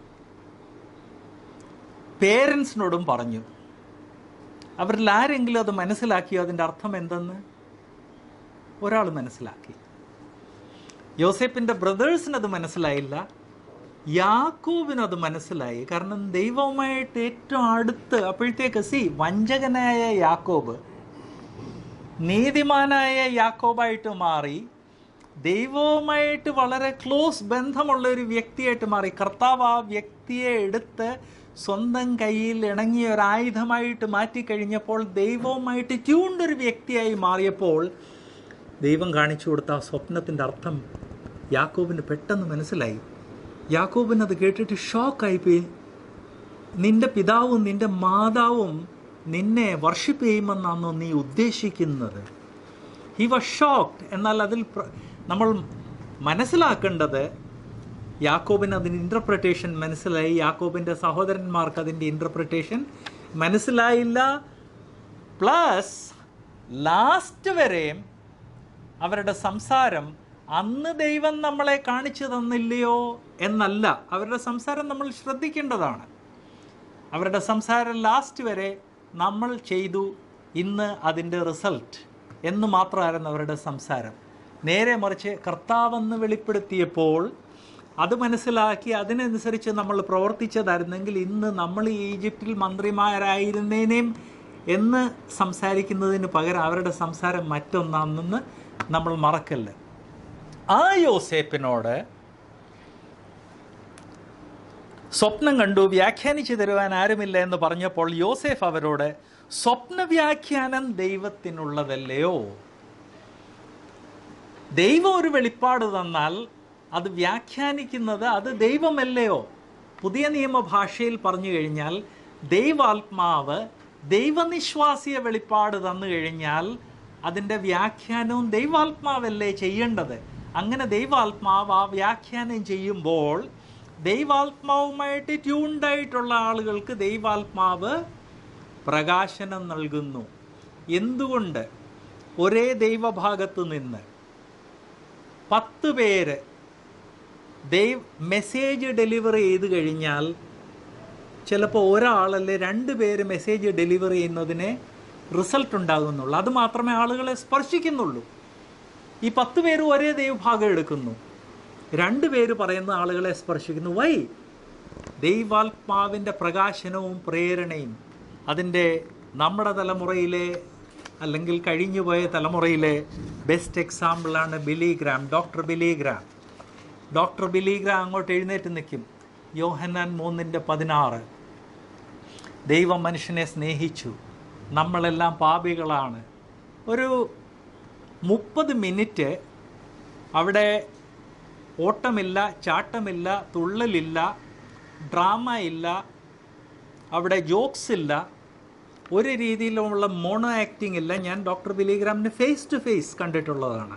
പേരൻസിനോടും പറഞ്ഞു അവരിൽ ആരെങ്കിലും അത് മനസ്സിലാക്കിയോ അതിൻ്റെ അർത്ഥം എന്തെന്ന് ഒരാൾ മനസ്സിലാക്കി യോസേപ്പിൻ്റെ ബ്രദേഴ്സിന് അത് മനസ്സിലായില്ല യാക്കോബിന് അത് മനസ്സിലായി കാരണം ദൈവവുമായിട്ട് ഏറ്റവും അടുത്ത് അപ്പോഴത്തേക്ക് സി വഞ്ചകനായ യാക്കോബ് നീതിമാനായ യാക്കോബായിട്ട് മാറി ദൈവവുമായിട്ട് വളരെ ക്ലോസ് ബന്ധമുള്ള ഒരു വ്യക്തിയായിട്ട് മാറി കർത്താവ് ആ വ്യക്തിയെ എടുത്ത് സ്വന്തം കയ്യിൽ ഇണങ്ങിയ ഒരു ആയുധമായിട്ട് മാറ്റിക്കഴിഞ്ഞപ്പോൾ ദൈവവുമായിട്ട് ട്യൂണ്ട് ഒരു വ്യക്തിയായി മാറിയപ്പോൾ ദൈവം കാണിച്ചു കൊടുത്ത ആ സ്വപ്നത്തിൻ്റെ അർത്ഥം യാക്കോബിന് പെട്ടെന്ന് മനസ്സിലായി യാക്കോബിന് അത് കേട്ടിട്ട് ഷോക്കായിപ്പോയി നിന്റെ പിതാവും നിന്റെ മാതാവും നിന്നെ വർഷിപ്പ് ചെയ്യുമെന്നാണോ നീ ഉദ്ദേശിക്കുന്നത് ഹി വാസ് ഷോക്ഡ് എന്നാൽ അതിൽ പ്ര- നമ്മൾ മനസ്സിലാക്കേണ്ടത് യാക്കോബിന് അതിൻ്റെ ഇൻ്റർപ്രിട്ടേഷൻ മനസ്സിലായി യാക്കോബിൻ്റെ സഹോദരന്മാർക്ക് അതിൻ്റെ ഇൻ്റർപ്രിട്ടേഷൻ മനസ്സിലായില്ല പ്ലസ് ലാസ്റ്റ് വരെയും അവരുടെ സംസാരം അന്ന് ദൈവം നമ്മളെ കാണിച്ചു തന്നില്ലയോ എന്നല്ല അവരുടെ സംസാരം നമ്മൾ ശ്രദ്ധിക്കേണ്ടതാണ് അവരുടെ സംസാരം ലാസ്റ്റ് വരെ നമ്മൾ ചെയ്തു ഇന്ന് അതിൻ്റെ റിസൾട്ട് എന്ന് മാത്രമായിരുന്നു അവരുടെ സംസാരം നേരെ മറിച്ച് കർത്താവെന്ന് വെളിപ്പെടുത്തിയപ്പോൾ അത് മനസ്സിലാക്കി അതിനനുസരിച്ച് നമ്മൾ പ്രവർത്തിച്ചതായിരുന്നെങ്കിൽ ഇന്ന് നമ്മൾ ഈ ഈജിപ്തിൽ മന്ത്രിമാരായിരുന്നേനേയും എന്ന് സംസാരിക്കുന്നതിന് പകരം അവരുടെ സംസാരം മറ്റൊന്നാണെന്ന് നമ്മൾ മറക്കല്ല ആ യോസേപ്പിനോട് സ്വപ്നം കണ്ടു വ്യാഖ്യാനിച്ചു തരുവാൻ ആരുമില്ല എന്ന് പറഞ്ഞപ്പോൾ യോസേഫ് അവരോട് സ്വപ്ന വ്യാഖ്യാനം ദൈവത്തിനുള്ളതല്ലയോ ദൈവം ഒരു വെളിപ്പാട് തന്നാൽ അത് വ്യാഖ്യാനിക്കുന്നത് അത് ദൈവമല്ലയോ പുതിയ നിയമഭാഷയിൽ പറഞ്ഞു കഴിഞ്ഞാൽ ദൈവാത്മാവ് ദൈവനിശ്വാസിയ വെളിപ്പാട് തന്നു കഴിഞ്ഞാൽ അതിൻ്റെ വ്യാഖ്യാനവും ദൈവാത്മാവല്ലേ ചെയ്യേണ്ടത് അങ്ങനെ ദൈവാത്മാവ് ആ വ്യാഖ്യാനം ചെയ്യുമ്പോൾ ദൈവാത്മാവുമായിട്ട് ട്യൂൺഡായിട്ടുള്ള ആളുകൾക്ക് ദൈവാത്മാവ് പ്രകാശനം നൽകുന്നു എന്തുകൊണ്ട് ഒരേ ദൈവഭാഗത്ത് നിന്ന് പത്ത് പേര് ദൈവ മെസ്സേജ് ഡെലിവർ ചെയ്ത് കഴിഞ്ഞാൽ ചിലപ്പോൾ ഒരാളല്ലേ രണ്ട് പേര് മെസ്സേജ് ഡെലിവർ ചെയ്യുന്നതിന് റിസൾട്ട് ഉണ്ടാകുന്നുള്ളൂ അത് മാത്രമേ ആളുകളെ സ്പർശിക്കുന്നുള്ളൂ ഈ പത്ത് പേര് ഒരേ ദൈവഭാഗം എടുക്കുന്നു രണ്ട് പേര് പറയുന്ന ആളുകളെ സ്പർശിക്കുന്നു വൈ ദൈവാത്മാവിൻ്റെ പ്രകാശനവും പ്രേരണയും അതിൻ്റെ നമ്മുടെ തലമുറയിലെ അല്ലെങ്കിൽ കഴിഞ്ഞുപോയ തലമുറയിലെ ബെസ്റ്റ് എക്സാമ്പിളാണ് ബിലിഗ്രാം ഡോക്ടർ ബിലിഗ്രാം ഡോക്ടർ ബിലിഗ്രാം അങ്ങോട്ട് എഴുന്നേറ്റ് നിൽക്കും യോഹന്നാൻ മൂന്നിൻ്റെ പതിനാറ് ദൈവം മനുഷ്യനെ സ്നേഹിച്ചു നമ്മളെല്ലാം പാപികളാണ് ഒരു മുപ്പത് മിനിറ്റ് അവിടെ ഓട്ടമില്ല ചാട്ടമില്ല തുള്ളലില്ല ഡ്രാമ ഇല്ല അവിടെ ജോക്സ് ഇല്ല ഒരു രീതിയിലുമുള്ള മോണോ ആക്ടിംഗ് ഇല്ല ഞാൻ ഡോക്ടർ ബിലിഗ്രാമിനെ ഫേസ് ടു ഫേസ് കണ്ടിട്ടുള്ളതാണ്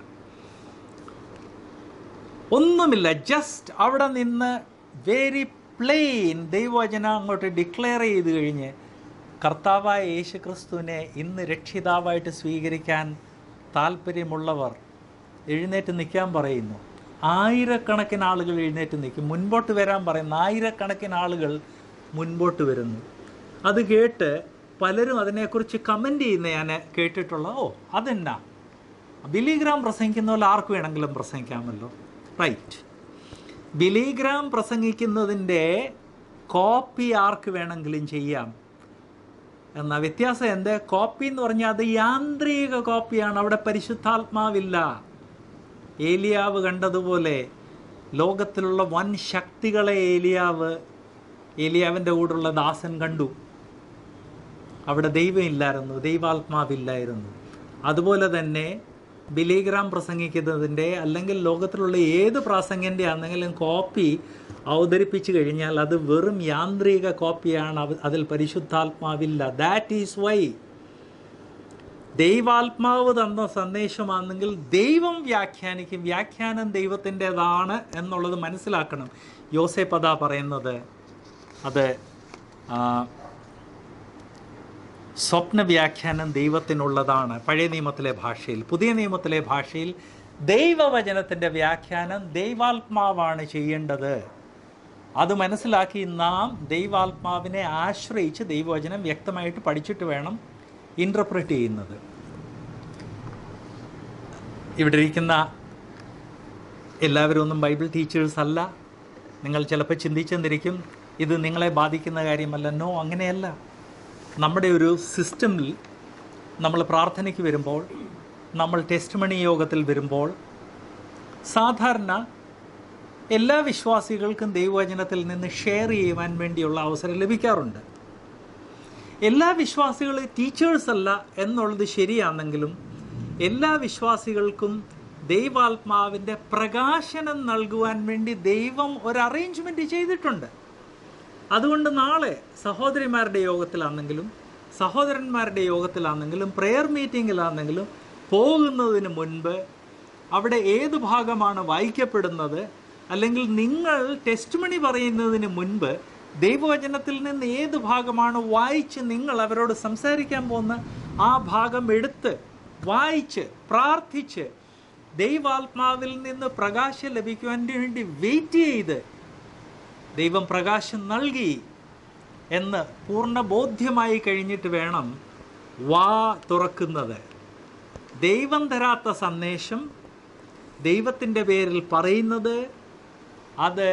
ഒന്നുമില്ല ജസ്റ്റ് അവിടെ നിന്ന് വെരി പ്ലെയിൻ ദൈവവചനം അങ്ങോട്ട് ഡിക്ലെയർ ചെയ്ത് കഴിഞ്ഞ് കർത്താവായ യേശു ക്രിസ്തുവിനെ ഇന്ന് രക്ഷിതാവായിട്ട് സ്വീകരിക്കാൻ താല്പര്യമുള്ളവർ എഴുന്നേറ്റ് നിൽക്കാൻ പറയുന്നു ആയിരക്കണക്കിന് ആളുകൾ എഴുന്നേറ്റ് നിൽക്കും മുൻപോട്ട് വരാൻ പറയുന്നു ആയിരക്കണക്കിന് ആളുകൾ മുൻപോട്ട് വരുന്നു അത് കേട്ട് പലരും അതിനെക്കുറിച്ച് കമൻ്റ് ചെയ്യുന്ന ഞാൻ കേട്ടിട്ടുള്ള ഓ അതെന്നാ ബിലിഗ്രാം പ്രസംഗിക്കുന്ന പോലെ ആർക്ക് വേണമെങ്കിലും പ്രസംഗിക്കാമല്ലോ റൈറ്റ് ബിലിഗ്രാം പ്രസംഗിക്കുന്നതിൻ്റെ കോപ്പി ആർക്ക് വേണമെങ്കിലും ചെയ്യാം എന്നാൽ വ്യത്യാസം എന്ത് കോപ്പി എന്ന് പറഞ്ഞാൽ അത് യാന്ത്രിക കോപ്പിയാണ് അവിടെ പരിശുദ്ധാത്മാവില്ല ഏലിയാവ് കണ്ടതുപോലെ ലോകത്തിലുള്ള വൻ ശക്തികളെ ഏലിയാവ് ഏലിയാവിൻ്റെ കൂടെയുള്ള ദാസൻ കണ്ടു അവിടെ ദൈവം ഇല്ലായിരുന്നു ദൈവാത്മാവില്ലായിരുന്നു അതുപോലെ തന്നെ ബിലിഗ്രാം പ്രസംഗിക്കുന്നതിൻ്റെ അല്ലെങ്കിൽ ലോകത്തിലുള്ള ഏത് പ്രാസംഗിൻ്റെ ആണെങ്കിലും കോപ്പി അവതരിപ്പിച്ചു കഴിഞ്ഞാൽ അത് വെറും യാന്ത്രിക കോപ്പിയാണ് അവ- അതിൽ പരിശുദ്ധാത്മാവില്ല ദാറ്റ് ഈസ് വൈ ദൈവാത്മാവ് തന്ന സന്ദേശമാണെങ്കിൽ ദൈവം വ്യാഖ്യാനിക്കും വ്യാഖ്യാനം ദൈവത്തിൻ്റെതാണ് എന്നുള്ളത് മനസ്സിലാക്കണം യോസേപ്പ് അതാ പറയുന്നത് അത് ആ, സ്വപ്ന വ്യാഖ്യാനം ദൈവത്തിനുള്ളതാണ് പഴയ നിയമത്തിലെ ഭാഷയിൽ പുതിയ നിയമത്തിലെ ഭാഷയിൽ ദൈവവചനത്തിൻ്റെ വ്യാഖ്യാനം ദൈവാത്മാവാണ് ചെയ്യേണ്ടത് അത് മനസ്സിലാക്കി നാം ദൈവാത്മാവിനെ ആശ്രയിച്ച് ദൈവവചനം വ്യക്തമായിട്ട് പഠിച്ചിട്ട് വേണം ഇൻ്റർപ്രറ്റ് ചെയ്യുന്നത് ഇവിടെ ഇരിക്കുന്ന എല്ലാവരും ഒന്നും ബൈബിൾ ടീച്ചേഴ്സ് അല്ല നിങ്ങൾ ചിലപ്പോൾ ചിന്തിച്ചെന്നിരിക്കും ഇത് നിങ്ങളെ ബാധിക്കുന്ന കാര്യമല്ല നോ അങ്ങനെയല്ല നമ്മുടെ ഒരു സിസ്റ്റമിൽ നമ്മൾ പ്രാർത്ഥനയ്ക്ക് വരുമ്പോൾ നമ്മൾ ടെസ്റ്റ് മണി യോഗത്തിൽ വരുമ്പോൾ സാധാരണ എല്ലാ വിശ്വാസികൾക്കും ദൈവവചനത്തിൽ നിന്ന് ഷെയർ ചെയ്യുവാൻ വേണ്ടിയുള്ള അവസരം ലഭിക്കാറുണ്ട് എല്ലാ വിശ്വാസികളും ടീച്ചേഴ്സ് അല്ല എന്നുള്ളത് ശരിയാണെങ്കിലും എല്ലാ വിശ്വാസികൾക്കും ദൈവാത്മാവിൻ്റെ പ്രകാശനം നൽകുവാൻ വേണ്ടി ദൈവം ഒരു അറേഞ്ച്മെൻറ്റ് ചെയ്തിട്ടുണ്ട് അതുകൊണ്ട് നാളെ സഹോദരിമാരുടെ യോഗത്തിലാണെങ്കിലും സഹോദരന്മാരുടെ യോഗത്തിലാണെങ്കിലും പ്രെയർ മീറ്റിങ്ങിലാണെങ്കിലും പോകുന്നതിന് മുൻപ് അവിടെ ഏത് ഭാഗമാണ് വായിക്കപ്പെടുന്നത് അല്ലെങ്കിൽ നിങ്ങൾ ടെസ്റ്റ് മണി പറയുന്നതിന് മുൻപ് ദൈവവചനത്തിൽ നിന്ന് ഏത് ഭാഗമാണ് വായിച്ച് നിങ്ങൾ അവരോട് സംസാരിക്കാൻ പോകുന്ന ആ ഭാഗം എടുത്ത് വായിച്ച് പ്രാർത്ഥിച്ച് ദൈവാത്മാവിൽ നിന്ന് പ്രകാശം ലഭിക്കുവാൻ വേണ്ടി വെയിറ്റ് ചെയ്ത് ദൈവം പ്രകാശം നൽകി എന്ന് പൂർണ്ണ ബോധ്യമായി കഴിഞ്ഞിട്ട് വേണം വാ തുറക്കുന്നത് ദൈവം തരാത്ത സന്ദേശം ദൈവത്തിൻ്റെ പേരിൽ പറയുന്നത് അത്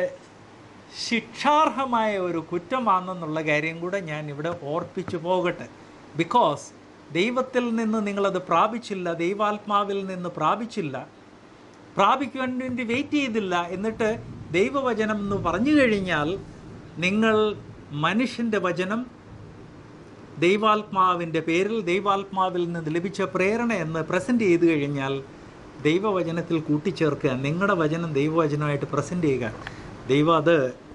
ശിക്ഷാർഹമായ ഒരു കുറ്റമാണെന്നുള്ള കാര്യം കൂടെ ഞാൻ ഇവിടെ ഓർപ്പിച്ചു പോകട്ടെ ബിക്കോസ് ദൈവത്തിൽ നിന്ന് നിങ്ങളത് പ്രാപിച്ചില്ല ദൈവാത്മാവിൽ നിന്ന് പ്രാപിച്ചില്ല പ്രാപിക്കുവാൻ വേണ്ടി വെയിറ്റ് ചെയ്തില്ല എന്നിട്ട് ദൈവവചനം എന്ന് പറഞ്ഞു കഴിഞ്ഞാൽ നിങ്ങൾ മനുഷ്യൻ്റെ വചനം ദൈവാത്മാവിൻ്റെ പേരിൽ ദൈവാത്മാവിൽ നിന്ന് ലഭിച്ച പ്രേരണ എന്ന് പ്രസൻറ്റ് ചെയ്ത് കഴിഞ്ഞാൽ ദൈവവചനത്തിൽ കൂട്ടിച്ചേർക്കുക നിങ്ങളുടെ വചനം ദൈവവചനമായിട്ട് പ്രസൻറ്റ് ചെയ്യുക ദൈവം അത്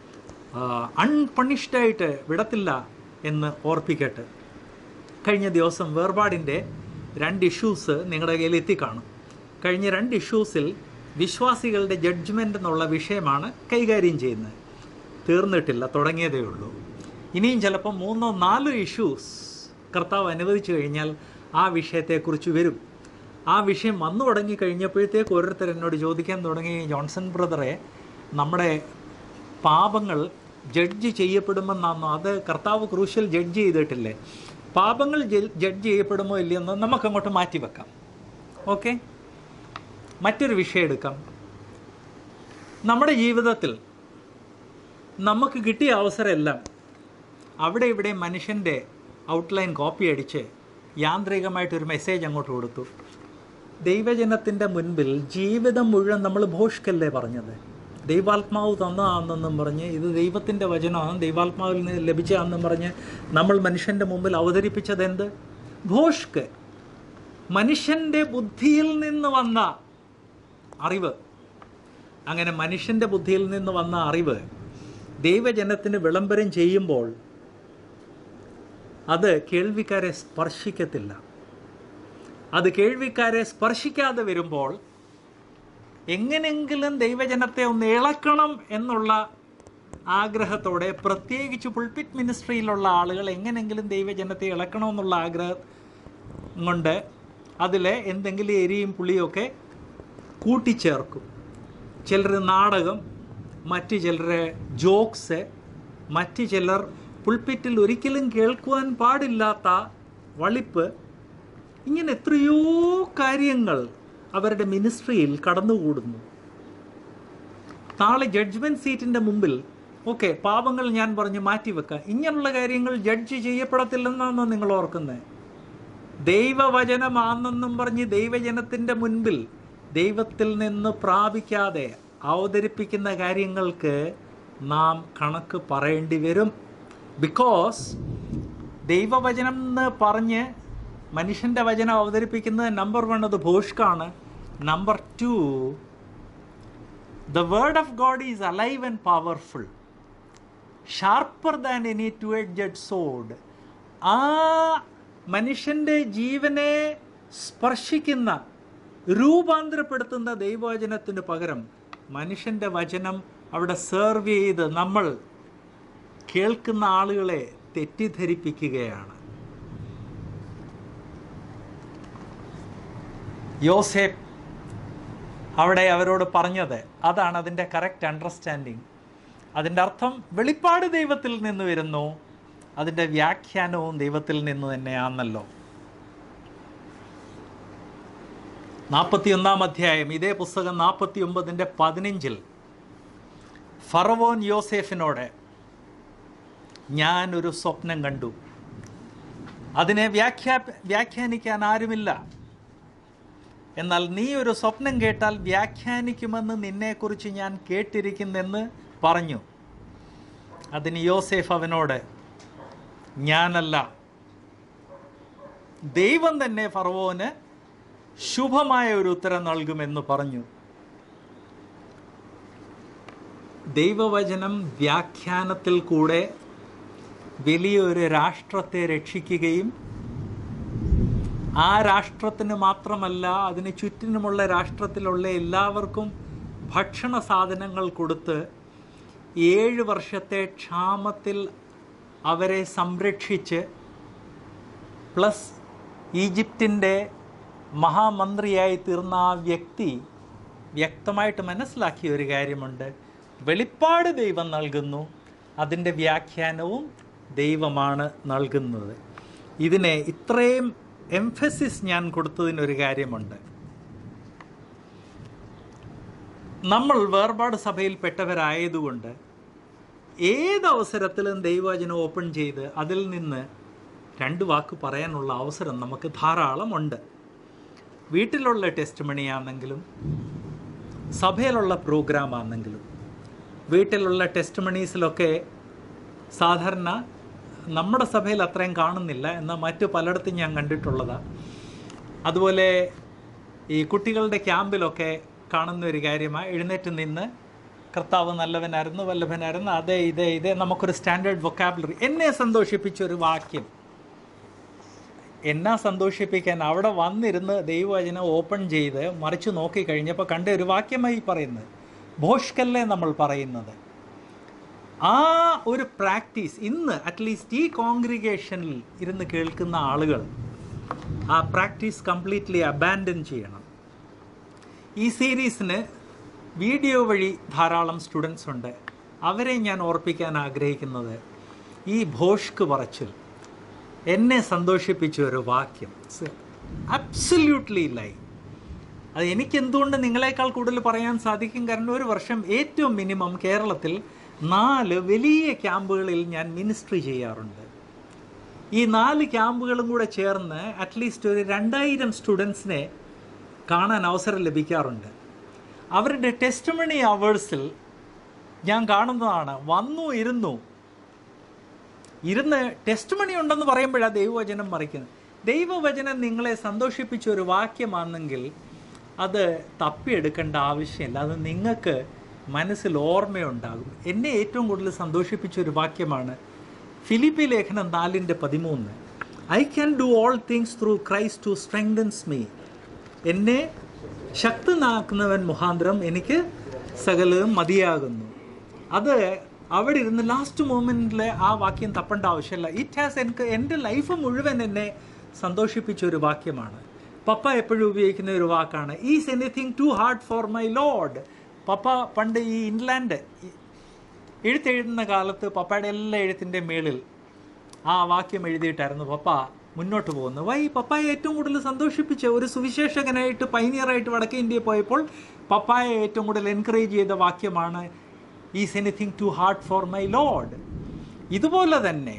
അൺപണിഷ്ഡായിട്ട് വിടത്തില്ല എന്ന് ഓർപ്പിക്കട്ടെ കഴിഞ്ഞ ദിവസം വേർപാടിൻ്റെ രണ്ട് ഇഷ്യൂസ് നിങ്ങളുടെ കയ്യിൽ എത്തിക്കാണും കഴിഞ്ഞ രണ്ട് ഇഷ്യൂസിൽ വിശ്വാസികളുടെ ജഡ്ജ്മെൻ്റ് എന്നുള്ള വിഷയമാണ് കൈകാര്യം ചെയ്യുന്നത് തീർന്നിട്ടില്ല തുടങ്ങിയതേ ഉള്ളൂ ഇനിയും ചിലപ്പോൾ മൂന്നോ നാലോ ഇഷ്യൂസ് കർത്താവ് അനുവദിച്ചു കഴിഞ്ഞാൽ ആ വിഷയത്തെക്കുറിച്ച് വരും ആ വിഷയം വന്നു തുടങ്ങി കഴിഞ്ഞപ്പോഴത്തേക്ക് ഓരോരുത്തർ എന്നോട് ചോദിക്കാൻ തുടങ്ങി ജോൺസൺ ബ്രദറെ നമ്മുടെ പാപങ്ങൾ ജഡ്ജ് ചെയ്യപ്പെടുമെന്നാണോ അത് കർത്താവ് ക്രൂഷ്യൽ ജഡ്ജ് ചെയ്തിട്ടില്ലേ പാപങ്ങൾ ജഡ്ജ് ചെയ്യപ്പെടുമോ ഇല്ലയെന്ന് നമുക്കങ്ങോട്ട് മാറ്റി വെക്കാം ഓക്കെ മറ്റൊരു വിഷയം എടുക്കാം നമ്മുടെ ജീവിതത്തിൽ നമുക്ക് കിട്ടിയ അവസരമെല്ലാം അവിടെ ഇവിടെ മനുഷ്യൻ്റെ ഔട്ട്ലൈൻ കോപ്പി അടിച്ച് യാന്ത്രികമായിട്ടൊരു മെസ്സേജ് അങ്ങോട്ട് കൊടുത്തു ദൈവജനത്തിൻ്റെ മുൻപിൽ ജീവിതം മുഴുവൻ നമ്മൾ ഭോഷ്കല്ലേ പറഞ്ഞത് ദൈവാത്മാവ് തന്നതാണെന്നും പറഞ്ഞ് ഇത് ദൈവത്തിൻ്റെ വചനമാണ് ദൈവാത്മാവിൽ നിന്ന് ലഭിച്ചതാണെന്നും പറഞ്ഞ് നമ്മൾ മനുഷ്യൻ്റെ മുമ്പിൽ അവതരിപ്പിച്ചത് എന്ത് ഭോഷ്ക്ക് മനുഷ്യൻ്റെ ബുദ്ധിയിൽ നിന്ന് വന്ന അറിവ് അങ്ങനെ മനുഷ്യൻ്റെ ബുദ്ധിയിൽ നിന്ന് വന്ന അറിവ് ദൈവജനത്തിന് വിളംബരം ചെയ്യുമ്പോൾ അത് കേൾവിക്കാരെ സ്പർശിക്കത്തില്ല അത് കേൾവിക്കാരെ സ്പർശിക്കാതെ വരുമ്പോൾ എങ്ങനെങ്കിലും ദൈവജനത്തെ ഒന്ന് ഇളക്കണം എന്നുള്ള ആഗ്രഹത്തോടെ പ്രത്യേകിച്ച് പുൾപിറ്റ് മിനിസ്ട്രിയിലുള്ള ആളുകൾ എങ്ങനെങ്കിലും ദൈവജനത്തെ ഇളക്കണമെന്നുള്ള ആഗ്രഹം കൊണ്ട് അതിൽ എന്തെങ്കിലും എരിയും പുളിയൊക്കെ കൂട്ടിച്ചേർക്കും ചിലർ നാടകം മറ്റ് ചിലർ ജോക്സ് മറ്റ് ചിലർ പുൾപിറ്റിൽ ഒരിക്കലും കേൾക്കുവാൻ പാടില്ലാത്ത വളിപ്പ് ഇങ്ങനെ എത്രയോ കാര്യങ്ങൾ അവരുടെ മിനിസ്ട്രിയിൽ കടന്നുകൂടുന്നു നാളെ ജഡ്ജ്മെൻറ്റ് സീറ്റിൻ്റെ മുമ്പിൽ ഓക്കെ പാപങ്ങൾ ഞാൻ പറഞ്ഞ് മാറ്റിവെക്കാം ഇങ്ങനെയുള്ള കാര്യങ്ങൾ ജഡ്ജ് ചെയ്യപ്പെടത്തില്ലെന്നാണോ നിങ്ങൾ ഓർക്കുന്നത് ദൈവവചനമാണെന്നും പറഞ്ഞ് ദൈവജനത്തിൻ്റെ മുൻപിൽ ദൈവത്തിൽ നിന്ന് പ്രാപിക്കാതെ അവതരിപ്പിക്കുന്ന കാര്യങ്ങൾക്ക് നാം കണക്ക് പറയേണ്ടി വരും ബിക്കോസ് ദൈവവചനം എന്ന് പറഞ്ഞ് മനുഷ്യൻ്റെ വചനം അവതരിപ്പിക്കുന്നത് നമ്പർ വൺ അത് ഭോഷ്കാണ് number two the word of God is alive and powerful sharper than any two edged sword ആ മനുഷ്യൻ്റെ ജീവനെ സ്പർശിക്കുന്ന രൂപാന്തരപ്പെടുത്തുന്ന ദൈവവചനത്തിന് പകരം മനുഷ്യൻ്റെ വചനം അവിടെ സെർവ് ചെയ്ത് നമ്മൾ കേൾക്കുന്ന ആളുകളെ തെറ്റിദ്ധരിപ്പിക്കുകയാണ് യോസേഫ് അവിടെ അവരോട് പറഞ്ഞത് അതാണ് അതിൻ്റെ കറക്റ്റ് അണ്ടർസ്റ്റാൻഡിങ് അതിൻ്റെ അർത്ഥം വെളിപ്പാട് ദൈവത്തിൽ നിന്ന് വരുന്നു അതിൻ്റെ വ്യാഖ്യാനവും ദൈവത്തിൽ നിന്ന് തന്നെയാണല്ലോ നാൽപ്പത്തിയൊന്നാം അധ്യായം ഇതേ പുസ്തകം നാൽപ്പത്തി ഒമ്പതിൻ്റെ പതിനഞ്ചിൽ ഫറവോൻ യോസേഫിനോട് ഞാൻ ഒരു സ്വപ്നം കണ്ടു അതിനെ വ്യാഖ്യാ വ്യാഖ്യാനിക്കാൻ ആരുമില്ല എന്നാൽ നീ ഒരു സ്വപ്നം കേട്ടാൽ വ്യാഖ്യാനിക്കുമെന്ന് നിന്നെക്കുറിച്ച് ഞാൻ കേട്ടിരിക്കുന്നെന്ന് പറഞ്ഞു അതിന് യോസേഫ് അവനോട് ഞാനല്ല ദൈവം തന്നെ ഫറവോന് ശുഭമായ ഒരു ഉത്തരം നൽകുമെന്ന് പറഞ്ഞു ദൈവവചനം വ്യാഖ്യാനത്തിൽ കൂടെ വലിയൊരു രാഷ്ട്രത്തെ രക്ഷിക്കുകയും ആ രാഷ്ട്രത്തിന് മാത്രമല്ല അതിന് ചുറ്റിനുമുള്ള രാഷ്ട്രത്തിലുള്ള എല്ലാവർക്കും ഭക്ഷണ സാധനങ്ങൾ കൊടുത്ത് ഏഴ് വർഷത്തെ ക്ഷാമത്തിൽ അവരെ സംരക്ഷിച്ച് പ്ലസ് ഈജിപ്തിൻ്റെ മഹാമന്ത്രിയായി തീർന്ന ആ വ്യക്തി വ്യക്തമായിട്ട് മനസ്സിലാക്കിയ ഒരു കാര്യമുണ്ട് വെളിപ്പാട് ദൈവം നൽകുന്നു അതിൻ്റെ വ്യാഖ്യാനവും ദൈവമാണ് നൽകുന്നത് ഇതിനെ ഇത്രയും എംഫസിസ് ഞാൻ കൊടുത്തതിനൊരു കാര്യമുണ്ട് നമ്മൾ വേർപാട് സഭയിൽപ്പെട്ടവരായതുകൊണ്ട് ഏത് അവസരത്തിലും ദൈവവചനം ഓപ്പൺ ചെയ്ത് അതിൽ നിന്ന് രണ്ട് വാക്ക് പറയാനുള്ള അവസരം നമുക്ക് ധാരാളമുണ്ട് വീട്ടിലുള്ള ടെസ്റ്റ് മണിയാണെങ്കിലും സഭയിലുള്ള പ്രോഗ്രാം ആണെങ്കിലും വീട്ടിലുള്ള ടെസ്റ്റ് മണീസിലൊക്കെ സാധാരണ നമ്മുടെ സഭയിൽ അത്രയും കാണുന്നില്ല എന്നാൽ മറ്റു പലയിടത്തും ഞാൻ കണ്ടിട്ടുള്ളതാണ് അതുപോലെ ഈ കുട്ടികളുടെ ക്യാമ്പിലൊക്കെ കാണുന്ന ഒരു കാര്യമാണ് എഴുന്നേറ്റ് നിന്ന് കർത്താവ് നല്ലവനായിരുന്നു വല്ലഭനായിരുന്നു അതെ ഇതേ ഇതേ നമുക്കൊരു സ്റ്റാൻഡേർഡ് വൊക്കാബുലറി എന്നെ സന്തോഷിപ്പിച്ച ഒരു വാക്യം എന്നെ സന്തോഷിപ്പിക്കാൻ അവിടെ വന്നിരുന്ന് ദൈവവചനം ഓപ്പൺ ചെയ്ത് മറിച്ച് നോക്കിക്കഴിഞ്ഞപ്പോൾ കണ്ട ഒരു വാക്യമായി പറയുന്നത് ഭോഷ്കല്ലേ നമ്മൾ പറയുന്നത് ആ ഒരു പ്രാക്ടീസ് ഇന്ന് അറ്റ്ലീസ്റ്റ് ഈ കോൺഗ്രിഗേഷനിൽ ഇരുന്ന് കേൾക്കുന്ന ആളുകൾ ആ പ്രാക്ടീസ് കംപ്ലീറ്റ്ലി അബാൻഡൻ ചെയ്യണം ഈ സീരീസിന് വീഡിയോ വഴി ധാരാളം സ്റ്റുഡൻസ് ഉണ്ട് അവരെ ഞാൻ ഓർപ്പിക്കാൻ ആഗ്രഹിക്കുന്നത് ഈ ഭോഷ്ക്ക് പറച്ചിൽ എന്നെ സന്തോഷിപ്പിച്ച ഒരു വാക്യം അബ്സല്യൂട്ട്ലി ലൈ അത് എനിക്ക് എന്തുകൊണ്ട് നിങ്ങളെക്കാൾ കൂടുതൽ പറയാൻ സാധിക്കും കാരണം ഒരു വർഷം ഏറ്റവും മിനിമം കേരളത്തിൽ നാല് വലിയ ക്യാമ്പുകളിൽ ഞാൻ മിനിസ്ട്രി ചെയ്യാറുണ്ട് ഈ നാല് ക്യാമ്പുകളും കൂടെ ചേർന്ന് അറ്റ്ലീസ്റ്റ് ഒരു രണ്ടായിരം സ്റ്റുഡൻസിനെ കാണാൻ അവസരം ലഭിക്കാറുണ്ട് അവരുടെ ടെസ്റ്റ് മണി അവേഴ്സിൽ ഞാൻ കാണുന്നതാണ് വന്നു ഇരുന്നു ഇരുന്ന് ടെസ്റ്റ് മണി ഉണ്ടെന്ന് പറയുമ്പോഴാണ് ദൈവവചനം മറിക്കുന്നത് ദൈവവചനം നിങ്ങളെ സന്തോഷിപ്പിച്ച ഒരു വാക്യമാണെങ്കിൽ അത് തപ്പിയെടുക്കേണ്ട ആവശ്യമില്ല അത് നിങ്ങൾക്ക് മനസ്സിൽ ഓർമ്മയുണ്ടാകും എന്നെ ഏറ്റവും കൂടുതൽ സന്തോഷിപ്പിച്ച ഒരു വാക്യമാണ് ഫിലിപ്പി ലേഖനം നാലിൻ്റെ പതിമൂന്ന് I can do all things through Christ to strengthens me എന്നെ ശക്തനാക്കുന്നവൻ മുഖാന്തരം എനിക്ക് സകലതും മതിയാകുന്നു അത് അവിടെ ഇരുന്ന് ലാസ്റ്റ് മൂമെൻറ്റിൽ ആ വാക്യം തപ്പേണ്ട ആവശ്യമില്ല ഇറ്റ് ഹാസ് എനിക്ക് എൻ്റെ ലൈഫ് മുഴുവൻ എന്നെ സന്തോഷിപ്പിച്ച ഒരു വാക്യമാണ് പപ്പ എപ്പോഴും ഉപയോഗിക്കുന്ന ഒരു വാക്കാണ് is anything too hard for my Lord പപ്പ പണ്ട് ഈ ഇൻലാൻഡ് എഴുത്തെഴുതുന്ന കാലത്ത് പപ്പയുടെ എല്ലാ എഴുത്തിൻ്റെ മേളിൽ ആ വാക്യം എഴുതിയിട്ടായിരുന്നു പപ്പ മുന്നോട്ട് പോകുന്നത് വൈ പപ്പായെ ഏറ്റവും കൂടുതൽ സന്തോഷിപ്പിച്ച ഒരു സുവിശേഷകനായിട്ട് പൈനിയറായിട്ട് വടക്കേ ഇന്ത്യയിൽ പോയപ്പോൾ പപ്പായെ ഏറ്റവും കൂടുതൽ എൻകറേജ് ചെയ്ത വാക്യമാണ് is anything too hard for my Lord ഇതുപോലെ തന്നെ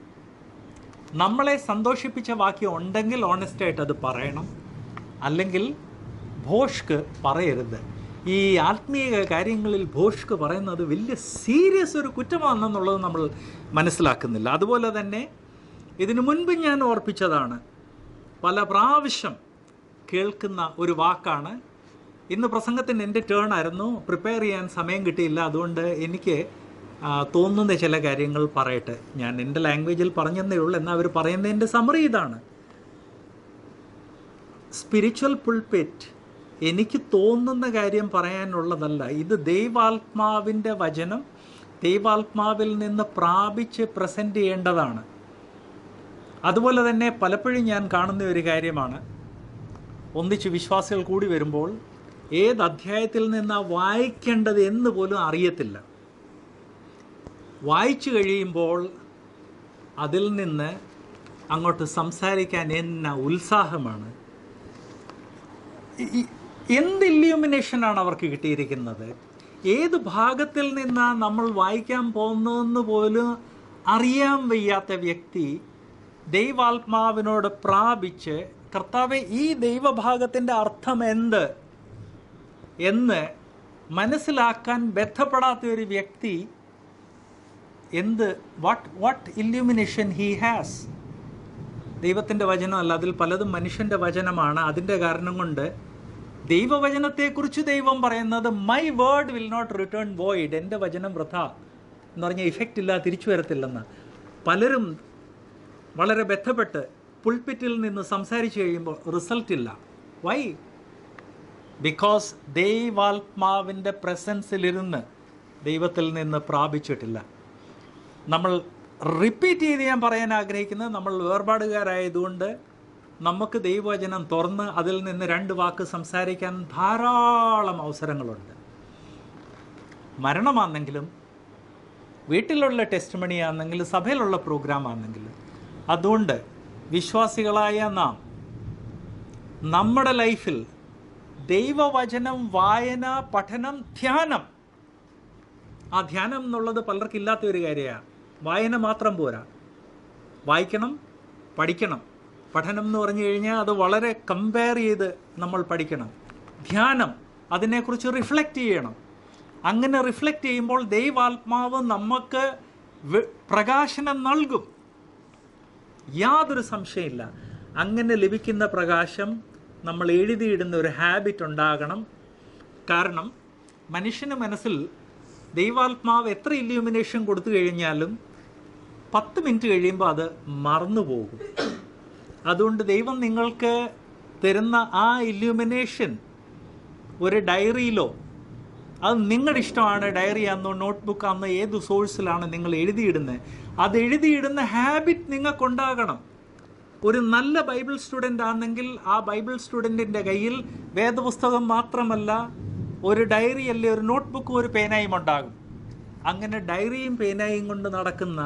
നമ്മളെ സന്തോഷിപ്പിച്ച വാക്യം ഉണ്ടെങ്കിൽ ഓണസ്റ്റായിട്ട് അത് പറയണം അല്ലെങ്കിൽ ഭോഷ്ക്ക് പറയരുത് ഈ ആത്മീയ കാര്യങ്ങളിൽ ഭോഷ്ക്ക് പറയുന്നത് വലിയ സീരിയസ് ഒരു കുറ്റമാണെന്നുള്ളത് നമ്മൾ മനസ്സിലാക്കുന്നില്ല അതുപോലെ തന്നെ ഇതിനു മുൻപ് ഞാൻ ഓർപ്പിച്ചതാണ് പല പ്രാവശ്യം കേൾക്കുന്ന ഒരു വാക്കാണ് ഇന്ന് പ്രസംഗത്തിന് എൻ്റെ ടേൺ ആയിരുന്നു പ്രിപ്പയർ ചെയ്യാൻ സമയം കിട്ടിയില്ല അതുകൊണ്ട് എനിക്ക് ആ, തോന്നുന്ന ചില കാര്യങ്ങൾ പറയട്ടെ ഞാൻ എൻ്റെ ലാംഗ്വേജിൽ പറഞ്ഞതേ ഉള്ളൂ എന്നാൽ അവർ പറയുന്നതിൻ്റെ സമറി ഇതാണ് സ്പിരിച്വൽ പുൾപിറ്റ് എനിക്ക് തോന്നുന്ന കാര്യം പറയാനുള്ളതല്ല ഇത് ദൈവാത്മാവിൻ്റെ വചനം ദൈവാത്മാവിൽ നിന്ന് പ്രാപിച്ച് പ്രസൻറ്റ് ചെയ്യേണ്ടതാണ് അതുപോലെ തന്നെ പലപ്പോഴും ഞാൻ കാണുന്ന ഒരു കാര്യമാണ് ഒന്നിച്ച് വിശ്വാസികൾ കൂടി വരുമ്പോൾ ഏത് അധ്യായത്തിൽ നിന്നാണ് വായിക്കേണ്ടത് എന്ന് പോലും അറിയത്തില്ല വായിച്ചു കഴിയുമ്പോൾ അതിൽ നിന്ന് അങ്ങോട്ട് സംസാരിക്കാൻ എന്ന ഉത്സാഹമാണ് ഈ- എന്ത് ഇല്യൂമിനേഷനാണ് അവർക്ക് കിട്ടിയിരിക്കുന്നത് ഏത് ഭാഗത്തിൽ നിന്നാണ് നമ്മൾ വായിക്കാൻ പോകുന്നതെന്ന് പോലും അറിയാൻ വയ്യാത്ത വ്യക്തി ദൈവാത്മാവിനോട് പ്രാപിച്ച് കർത്താവെ ഈ ദൈവഭാഗത്തിൻ്റെ അർത്ഥം എന്ത് എന്ന് മനസ്സിലാക്കാൻ ബന്ധപ്പെടാത്ത ഒരു വ്യക്തി എന്ത് what what illumination he has ദൈവത്തിൻ്റെ വചനമല്ല അതിൽ പലതും മനുഷ്യൻ്റെ വചനമാണ് അതിൻ്റെ കാരണം കൊണ്ട് ദൈവവചനത്തെക്കുറിച്ച് ദൈവം പറയുന്നത് my word will not return void എൻ്റെ വചനം വൃഥ എന്ന് പറഞ്ഞാൽ ഇഫക്റ്റ് ഇല്ല തിരിച്ചു വരത്തില്ലെന്ന് പലരും വളരെ ബന്ധപ്പെട്ട് പുൾപിറ്റിൽ നിന്ന് സംസാരിച്ചു കഴിയുമ്പോൾ റിസൾട്ട് ഇല്ല വൈ ബിക്കോസ് ദൈവാത്മാവിൻ്റെ പ്രസൻസിലിരുന്ന് ദൈവത്തിൽ നിന്ന് പ്രാപിച്ചിട്ടില്ല നമ്മൾ റിപ്പീറ്റ് ചെയ്ത് ഞാൻ പറയാൻ ആഗ്രഹിക്കുന്നത് നമ്മൾ വേർപാടുകാരായതുകൊണ്ട് നമുക്ക് ദൈവവചനം തുറന്ന് അതിൽ നിന്ന് രണ്ട് വാക്ക് സംസാരിക്കാൻ ധാരാളം അവസരങ്ങളുണ്ട് മരണമാണെങ്കിലും വീട്ടിലുള്ള ടെസ്റ്റ് മണിയാണെങ്കിലും സഭയിലുള്ള പ്രോഗ്രാം ആണെങ്കിലും അതുകൊണ്ട് വിശ്വാസികളായ നാം നമ്മുടെ ലൈഫിൽ ദൈവവചനം വായന പഠനം ധ്യാനം ആ ധ്യാനം എന്നുള്ളത് പലർക്കും ഇല്ലാത്ത ഒരു കാര്യമാണ് വായന മാത്രം പോരാ വായിക്കണം പഠിക്കണം പഠനം എന്ന് പറഞ്ഞു കഴിഞ്ഞാൽ അത് വളരെ കമ്പയർ ചെയ്ത് നമ്മൾ പഠിക്കണം ധ്യാനം അതിനെക്കുറിച്ച് റിഫ്ലക്റ്റ് ചെയ്യണം അങ്ങനെ റിഫ്ലക്റ്റ് ചെയ്യുമ്പോൾ ദൈവാത്മാവ് നമുക്ക് വെ- പ്രകാശനം നൽകും യാതൊരു സംശയമില്ല അങ്ങനെ ലഭിക്കുന്ന പ്രകാശം നമ്മൾ എഴുതിയിടുന്ന ഒരു ഹാബിറ്റ് ഉണ്ടാകണം കാരണം മനുഷ്യന് മനസ്സിൽ ദൈവാത്മാവ് എത്ര ഇല്യൂമിനേഷൻ കൊടുത്തു കഴിഞ്ഞാലും പത്ത് മിനിറ്റ് കഴിയുമ്പോൾ അത് മറന്നു പോകും അതുകൊണ്ട് ദൈവം നിങ്ങൾക്ക് തരുന്ന ആ ഇല്യൂമിനേഷൻ ഒരു ഡയറിയിലോ അത് നിങ്ങളുടെ ഇഷ്ടമാണ് ഡയറി ആണെന്നോ നോട്ട്ബുക്ക് ആണെന്നോ ഏത് സോഴ്സിലാണ് നിങ്ങൾ എഴുതിയിടുന്നത് അത് എഴുതിയിടുന്ന ഹാബിറ്റ് നിങ്ങൾക്കുണ്ടാകണം ഒരു നല്ല ബൈബിൾ സ്റ്റുഡൻ്റ് ആണെങ്കിൽ ആ ബൈബിൾ സ്റ്റുഡൻറ്റിൻ്റെ കയ്യിൽ വേദപുസ്തകം മാത്രമല്ല ഒരു ഡയറി അല്ലെ ഒരു നോട്ട്ബുക്കും ഒരു പേനായും ഉണ്ടാകും അങ്ങനെ ഡയറിയും പേനായും കൊണ്ട് നടക്കുന്ന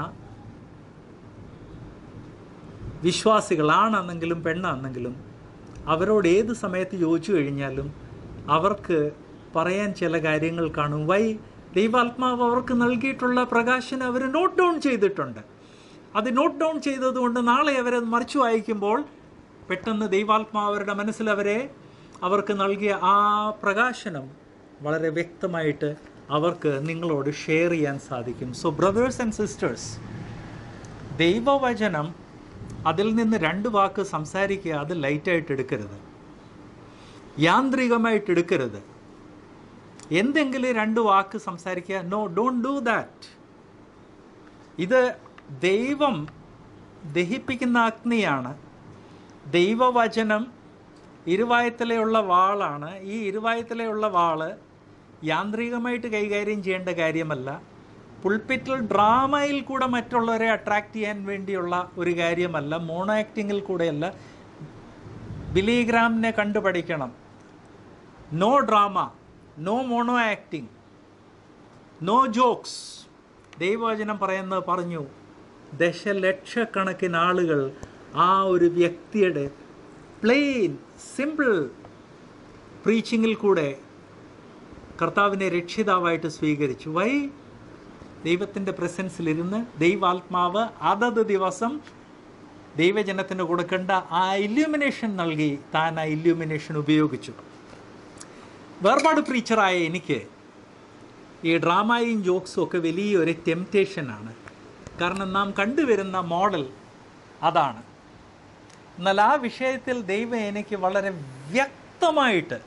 വിശ്വാസികളാണെന്നെങ്കിലും പെണ്ണാണെന്നെങ്കിലും അവരോട് ഏത് സമയത്ത് ചോദിച്ചു കഴിഞ്ഞാലും അവർക്ക് പറയാൻ ചില കാര്യങ്ങൾ കാണും വൈ ദൈവാത്മാവ് അവർക്ക് നൽകിയിട്ടുള്ള പ്രകാശനം അവർ നോട്ട് ഡൗൺ ചെയ്തിട്ടുണ്ട് അത് നോട്ട് ഡൗൺ ചെയ്തതുകൊണ്ട് നാളെ അവരത് മറിച്ചു വായിക്കുമ്പോൾ പെട്ടെന്ന് ദൈവാത്മാവ് അവരുടെ മനസ്സിൽ അവരെ അവർക്ക് നൽകിയ ആ പ്രകാശനം വളരെ വ്യക്തമായിട്ട് അവർക്ക് നിങ്ങളോട് ഷെയർ ചെയ്യാൻ സാധിക്കും സോ ബ്രദേഴ്സ് ആൻഡ് സിസ്റ്റേഴ്സ് ദൈവവചനം അതിൽ നിന്ന് രണ്ട് വാക്ക് സംസാരിക്കുക അത് ലൈറ്റായിട്ട് എടുക്കരുത് യാന്ത്രികമായിട്ട് എടുക്കരുത് എന്തെങ്കിലും രണ്ട് വാക്ക് സംസാരിക്കുക നോ ഡോണ്ട് ഡു ദാറ്റ് ഇത് ദൈവം ദഹിപ്പിക്കുന്ന അഗ്നിയാണ് ദൈവവചനം ഇരുവായത്തിലെയുള്ള വാളാണ് ഈ ഇരുവായത്തിലെയുള്ള വാള് യാന്ത്രികമായിട്ട് കൈകാര്യം ചെയ്യേണ്ട കാര്യമല്ല പുൾപിറ്റിൽ ഡ്രാമയിൽ കൂടെ മറ്റുള്ളവരെ അട്രാക്റ്റ് ചെയ്യാൻ വേണ്ടിയുള്ള ഒരു കാര്യമല്ല മോണോ ആക്ടിങ്ങിൽ കൂടെയല്ല ബിലിഗ്രാമിനെ കണ്ടുപഠിക്കണം no drama no mono acting no jokes ദൈവവചനം പറയുന്നത് പറഞ്ഞു ദശലക്ഷക്കണക്കിന് ആളുകൾ ആ ഒരു വ്യക്തിയുടെ പ്ലെയിൻ സിമ്പിൾ പ്രീച്ചിങ്ങിൽ കൂടെ കർത്താവിനെ രക്ഷിതാവായിട്ട് സ്വീകരിച്ചു വൈ ദൈവത്തിൻ്റെ പ്രസൻസിലിരുന്ന് ദൈവാത്മാവ് അതത് ദിവസം ദൈവജനത്തിന് കൊടുക്കേണ്ട ആ ഇല്യൂമിനേഷൻ നൽകി താൻ ആ ഇല്യൂമിനേഷൻ ഉപയോഗിച്ചു വേർപാട് പ്രീച്ചറായ എനിക്ക് ഈ ഡ്രാമയും ജോക്സും ഒക്കെ വലിയൊരു ടെംപ്റ്റേഷനാണ് കാരണം നാം കണ്ടുവരുന്ന മോഡൽ അതാണ് എന്നാൽ ആ വിഷയത്തിൽ ദൈവം എനിക്ക് വളരെ വ്യക്തമായിട്ട്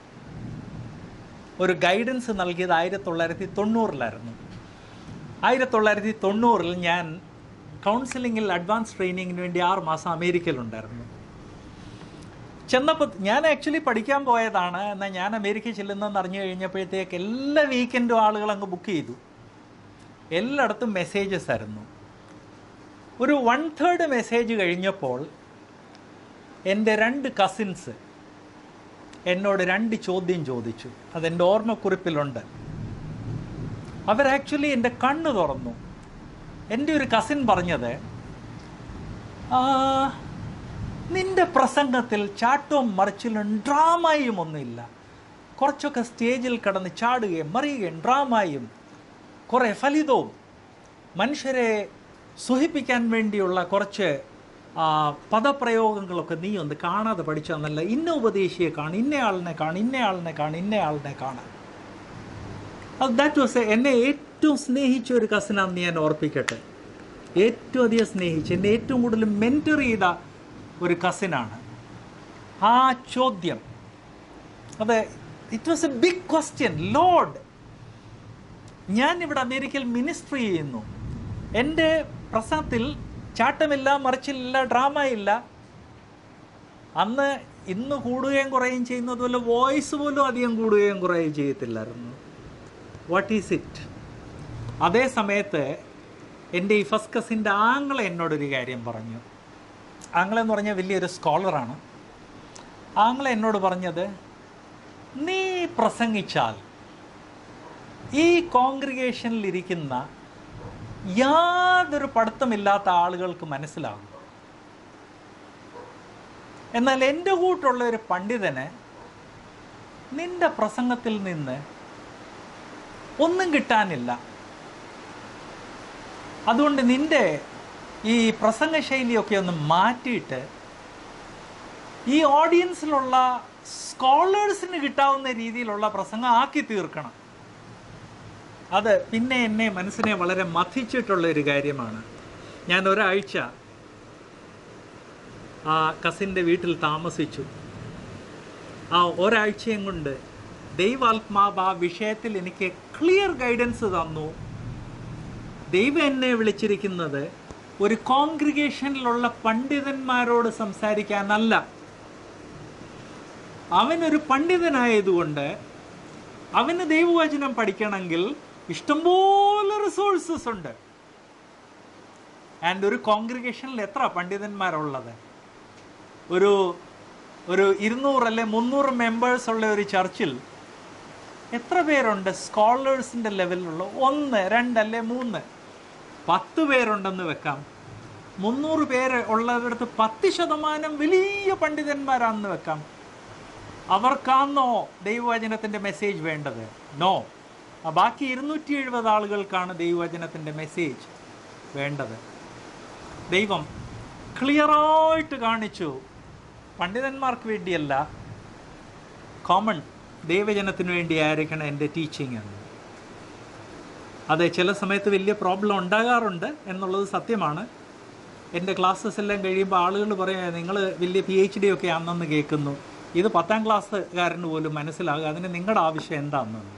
ഒരു ഗൈഡൻസ് നൽകിയത് ആയിരത്തി തൊള്ളായിരത്തി തൊണ്ണൂറിലായിരുന്നു ആയിരത്തി തൊള്ളായിരത്തി തൊണ്ണൂറിൽ ഞാൻ കൗൺസിലിങ്ങിൽ അഡ്വാൻസ് ട്രെയിനിങ്ങിന് വേണ്ടി ആറ് മാസം അമേരിക്കയിലുണ്ടായിരുന്നു ചെന്നപ്പോൾ ഞാൻ ആക്ച്വലി പഠിക്കാൻ പോയതാണ് എന്നാൽ ഞാൻ അമേരിക്കയിൽ ചെല്ലുന്നതെന്ന് അറിഞ്ഞു കഴിഞ്ഞപ്പോഴത്തേക്ക് എല്ലാ വീക്കെൻഡും ആളുകൾ അങ്ങ് ബുക്ക് ചെയ്തു എല്ലായിടത്തും മെസ്സേജസ് ആയിരുന്നു ഒരു വൺ തേർഡ് മെസ്സേജ് കഴിഞ്ഞപ്പോൾ എൻ്റെ രണ്ട് കസിൻസ് എന്നോട് രണ്ട് ചോദ്യം ചോദിച്ചു അതെൻ്റെ ഓർമ്മക്കുറിപ്പിലുണ്ട് അവർ ആക്ച്വലി എൻ്റെ കണ്ണ് തുറന്നു എൻ്റെ ഒരു കസിൻ പറഞ്ഞത് "ആ, നിന്റെ പ്രസംഗത്തിൽ ചാട്ടവും മറിച്ചിലും ഡ്രാമയും ഒന്നുമില്ല കുറച്ചൊക്കെ സ്റ്റേജിൽ കിടന്ന് ചാടുകയും മറിയുകയും ഡ്രാമയും കുറേ ഫലിതവും മനുഷ്യരെ സുഹിപ്പിക്കാൻ വേണ്ടിയുള്ള കുറച്ച് ആ, പദപ്രയോഗങ്ങളൊക്കെ നീ ഒന്ന് കാണാതെ പഠിച്ചതെന്നല്ല ഇന്ന ഉപദേശിയെ കാണും ഇന്നയാളിനെ കാണും ഇന്നയാളിനെ കാണും ഇന്നയാളിനെ കാണാൻ അത് ദാറ്റ് വാസ് എന്നെ ഏറ്റവും സ്നേഹിച്ച ഒരു കസിനാന്ന് ഞാൻ ഓർപ്പിക്കട്ടെ ഏറ്റവും അധികം സ്നേഹിച്ച് എന്നെ ഏറ്റവും കൂടുതൽ മെൻറ്റർ ചെയ്ത ഒരു കസിനാണ് ആ ചോദ്യം അത് it was a big question Lord ഞാൻ ഇവിടെ അമേരിക്കയിൽ മിനിസ്ട്രി ചെയ്യുന്നു എൻ്റെ പ്രസംഗത്തിൽ ചാട്ടമില്ല മറിച്ചില്ല ഡ്രാമ ഇല്ല അന്ന് ഇന്ന് കൂടുകയും കുറയുകയും ചെയ്യുന്നത് പോലെ വോയിസ് പോലും അധികം കൂടുകയും കുറയുകയും ചെയ്യത്തില്ലായിരുന്നു വാട്ട് ഈസ് ഇറ്റ് അതേ സമയത്ത് എൻ്റെ ഈ ഫസ്റ്റ് കസിൻ്റെ ആങ്ങളെ എന്നോടൊരു കാര്യം പറഞ്ഞു ആങ്ങളെ എന്ന് പറഞ്ഞാൽ വലിയൊരു സ്കോളറാണ് ആങ്ങളെ എന്നോട് പറഞ്ഞത് നീ പ്രസംഗിച്ചാൽ ഈ കോൺഗ്രിഗേഷനിലിരിക്കുന്ന യാതൊരു പഠിത്തമില്ലാത്ത ആളുകൾക്ക് മനസ്സിലാകും എന്നാൽ എൻ്റെ കൂട്ടുള്ള ഒരു പണ്ഡിതന് നിന്റെ പ്രസംഗത്തിൽ നിന്ന് ഒന്നും കിട്ടാനില്ല അതുകൊണ്ട് നിന്റെ ഈ പ്രസംഗ ശൈലിയൊക്കെ ഒന്ന് മാറ്റിയിട്ട് ഈ ഓഡിയൻസിലുള്ള സ്കോളേഴ്സിന് കിട്ടാവുന്ന രീതിയിലുള്ള പ്രസംഗം ആക്കി തീർക്കണം അത് പിന്നെ എന്നെ മനസ്സിനെ വളരെ മഥിച്ചിട്ടുള്ള ഒരു കാര്യമാണ് ഞാൻ ഒരാഴ്ച ആ കസിൻ്റെ വീട്ടിൽ താമസിച്ചു ആ ഒരാഴ്ചയും കൊണ്ട് ദൈവാത്മാവ് ആ വിഷയത്തിൽ എനിക്ക് ക്ലിയർ ഗൈഡൻസ് തന്നു ദൈവം എന്നെ വിളിച്ചിരിക്കുന്നത് ഒരു കോൺഗ്രിഗേഷനിലുള്ള പണ്ഡിതന്മാരോട് സംസാരിക്കാനല്ല അവനൊരു പണ്ഡിതനായതുകൊണ്ട് അവന് ദൈവവചനം പഠിക്കണമെങ്കിൽ ഇഷ്ടംപോലെ റിസോഴ്സസ് ഉണ്ട് ആൻഡ് ഒരു കോൺഗ്രിഗേഷനിൽ എത്ര പണ്ഡിതന്മാരുള്ളത് ഒരു ഒരു ഇരുന്നൂറ് അല്ലെ മുന്നൂറ് മെമ്പേഴ്സ് ഉള്ള ഒരു ചർച്ചിൽ എത്ര പേരുണ്ട് സ്കോളേഴ്സിൻ്റെ ലെവലിലുള്ള ഒന്ന് രണ്ടല്ലേ മൂന്ന് പത്ത് പേരുണ്ടെന്ന് വെക്കാം മുന്നൂറ് പേര് ഉള്ളവരടുത്ത് പത്ത് ശതമാനം വലിയ പണ്ഡിതന്മാരാണെന്ന് വെക്കാം അവർക്കാന്നോ ദൈവവചനത്തിൻ്റെ മെസ്സേജ് വേണ്ടത് നോ ആ ബാക്കി ഇരുന്നൂറ്റി എഴുപത് ആളുകൾക്കാണ് ദൈവവചനത്തിൻ്റെ മെസ്സേജ് വേണ്ടത് ദൈവം ക്ലിയറായിട്ട് കാണിച്ചു പണ്ഡിതന്മാർക്ക് വേണ്ടിയല്ല കോമൺ ദൈവജനത്തിന് വേണ്ടിയായിരിക്കണം എൻ്റെ ടീച്ചിങ് എന്ന് അതെ ചില സമയത്ത് വലിയ പ്രോബ്ലം ഉണ്ടാകാറുണ്ട് എന്നുള്ളത് സത്യമാണ് എൻ്റെ ക്ലാസ്സസ് എല്ലാം കഴിയുമ്പോൾ ആളുകൾ പറയാം നിങ്ങൾ വലിയ പി എച്ച് ഡി ഒക്കെ ആണെന്ന് കേൾക്കുന്നു ഇത് പത്താം ക്ലാസ്സുകാരന് പോലും മനസ്സിലാകുക അതിന് നിങ്ങളുടെ ആവശ്യം എന്താണെന്ന്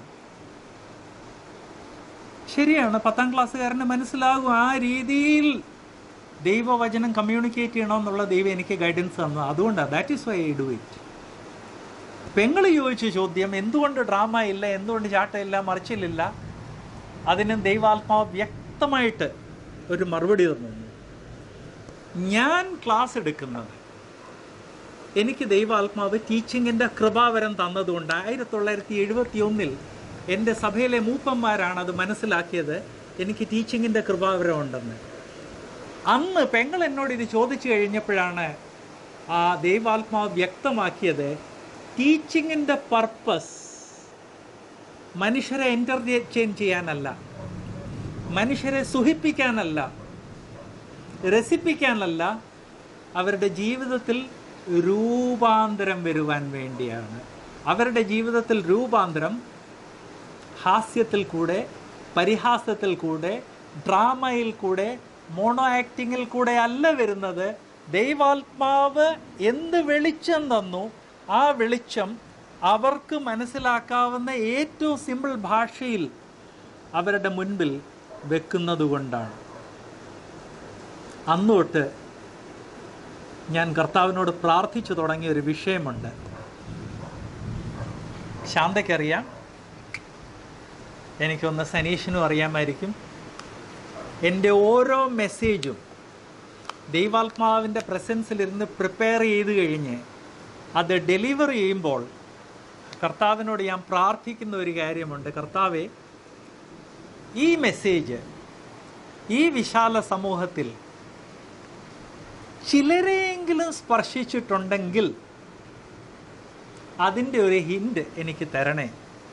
ശരിയാണ് പത്താം ക്ലാസ്സുകാരന് മനസ്സിലാകും ആ രീതിയിൽ ദൈവവചനം കമ്മ്യൂണിക്കേറ്റ് ചെയ്യണമെന്നുള്ള ദൈവം എനിക്ക് ഗൈഡൻസ് തന്നു അതുകൊണ്ടാണ് that is why I do it പെങ്ങൾ ചോദിച്ച ചോദ്യം എന്തുകൊണ്ട് ഡ്രാമ ഇല്ല എന്തുകൊണ്ട് ചാട്ടമില്ല മറിച്ചിലില്ല അതിന് ദൈവാത്മാവ് വ്യക്തമായിട്ട് ഒരു മറുപടി തന്നു ഞാൻ ക്ലാസ് എടുക്കുന്നത് എനിക്ക് ദൈവാത്മാവ് ടീച്ചിങ്ങിൻ്റെ കൃപാവരം തന്നതുകൊണ്ട് ആയിരത്തി തൊള്ളായിരത്തി എഴുപത്തി ഒന്നിൽ എൻ്റെ സഭയിലെ മൂപ്പന്മാരാണ് അത് മനസ്സിലാക്കിയത് എനിക്ക് ടീച്ചിങ്ങിൻ്റെ കൃപാവരം ഉണ്ടെന്ന് അന്ന് പെങ്ങൾ എന്നോട് ഇത് ചോദിച്ചു കഴിഞ്ഞപ്പോഴാണ് ആ ദൈവാത്മാവ് വ്യക്തമാക്കിയത് ടീച്ചിങ്ങിൻ്റെ പർപ്പസ് മനുഷ്യരെ എൻ്റർടൈൻ ചെയ്യാനല്ല മനുഷ്യരെ സുഖിപ്പിക്കാനല്ല രസിപ്പിക്കാനല്ല അവരുടെ ജീവിതത്തിൽ രൂപാന്തരം വരുവാൻ വേണ്ടിയാണ് അവരുടെ ജീവിതത്തിൽ രൂപാന്തരം ഹാസ്യത്തിൽ കൂടെ പരിഹാസത്തിൽ കൂടെ ഡ്രാമയിൽ കൂടെ മോണോ ആക്ടിങ്ങിൽ കൂടെ അല്ല വരുന്നത് ദൈവാത്മാവ് എന്ത് വെളിച്ചം തന്നു ആ വെളിച്ചം അവർക്ക് മനസ്സിലാക്കാവുന്ന ഏറ്റവും സിമ്പിൾ ഭാഷയിൽ അവരുടെ മുൻപിൽ വെക്കുന്നത് കൊണ്ടാണ് അന്ന് തൊട്ട് ഞാൻ കർത്താവിനോട് പ്രാർത്ഥിച്ചു തുടങ്ങിയ ഒരു വിഷയമുണ്ട് ശാന്തയ്ക്കറിയാം എനിക്കൊന്ന് സനീഷിനും അറിയാമായിരിക്കും എൻ്റെ ഓരോ മെസ്സേജും ദൈവാത്മാവിൻ്റെ പ്രസൻസിലിരുന്ന് പ്രിപ്പയർ ചെയ്ത് കഴിഞ്ഞ് അത് ഡെലിവർ ചെയ്യുമ്പോൾ കർത്താവിനോട് ഞാൻ പ്രാർത്ഥിക്കുന്ന ഒരു കാര്യമുണ്ട് കർത്താവെ ഈ മെസ്സേജ് ഈ വിശാല സമൂഹത്തിൽ ചിലരെയെങ്കിലും സ്പർശിച്ചിട്ടുണ്ടെങ്കിൽ അതിൻ്റെ ഒരു ഹിൻഡ് എനിക്ക് തരണേ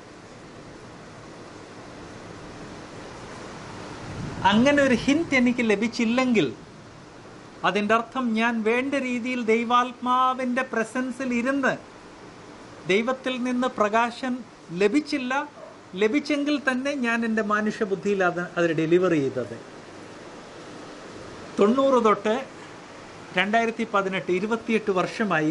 അങ്ങനെ ഒരു ഹിന്റ് എനിക്ക് ലഭിച്ചില്ലെങ്കിൽ അതിൻ്റെ അർത്ഥം ഞാൻ വേണ്ട രീതിയിൽ ദൈവാത്മാവിൻ്റെ പ്രസൻസിൽ ഇരുന്ന് ദൈവത്തിൽ നിന്ന് പ്രകാശം ലഭിച്ചില്ല ലഭിച്ചെങ്കിൽ തന്നെ ഞാൻ എൻ്റെ മനുഷ്യബുദ്ധിയിൽ അത് അത് ഡെലിവർ ചെയ്തത് തൊണ്ണൂറ് തൊട്ട് രണ്ടായിരത്തി പതിനെട്ട് ഇരുപത്തിയെട്ട് വർഷമായി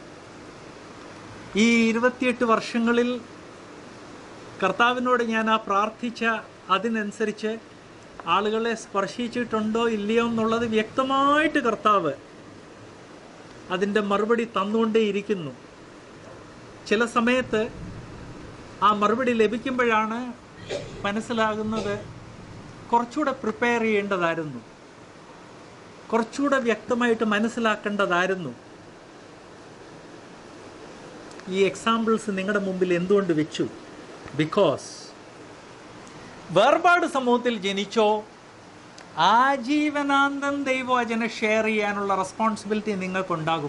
ഈ ഇരുപത്തിയെട്ട് വർഷങ്ങളിൽ കർത്താവിനോട് ഞാൻ ആ പ്രാർത്ഥിച്ച അതിനനുസരിച്ച് ആളുകളെ സ്പർശിച്ചിട്ടുണ്ടോ ഇല്ലയോ എന്നുള്ളത് വ്യക്തമായിട്ട് കർത്താവ് അതിൻ്റെ മറുപടി തന്നുകൊണ്ടേയിരിക്കുന്നു ചില സമയത്ത് ആ മറുപടി ലഭിക്കുമ്പോഴാണ് മനസ്സിലാകുന്നത് കുറച്ചുകൂടെ പ്രിപ്പയർ ചെയ്യേണ്ടതായിരുന്നു കുറച്ചുകൂടെ വ്യക്തമായിട്ട് മനസ്സിലാക്കേണ്ടതായിരുന്നു ഈ എക്സാമ്പിൾസ് നിങ്ങളുടെ മുമ്പിൽ എന്തുകൊണ്ട് വെച്ചു ബിക്കോസ് വേർപാട് സമൂഹത്തിൽ ജനിച്ചോ ആജീവനാന്തം ദൈവവചനം ഷെയർ ചെയ്യാനുള്ള റെസ്പോൺസിബിലിറ്റി നിങ്ങൾക്കുണ്ടാകും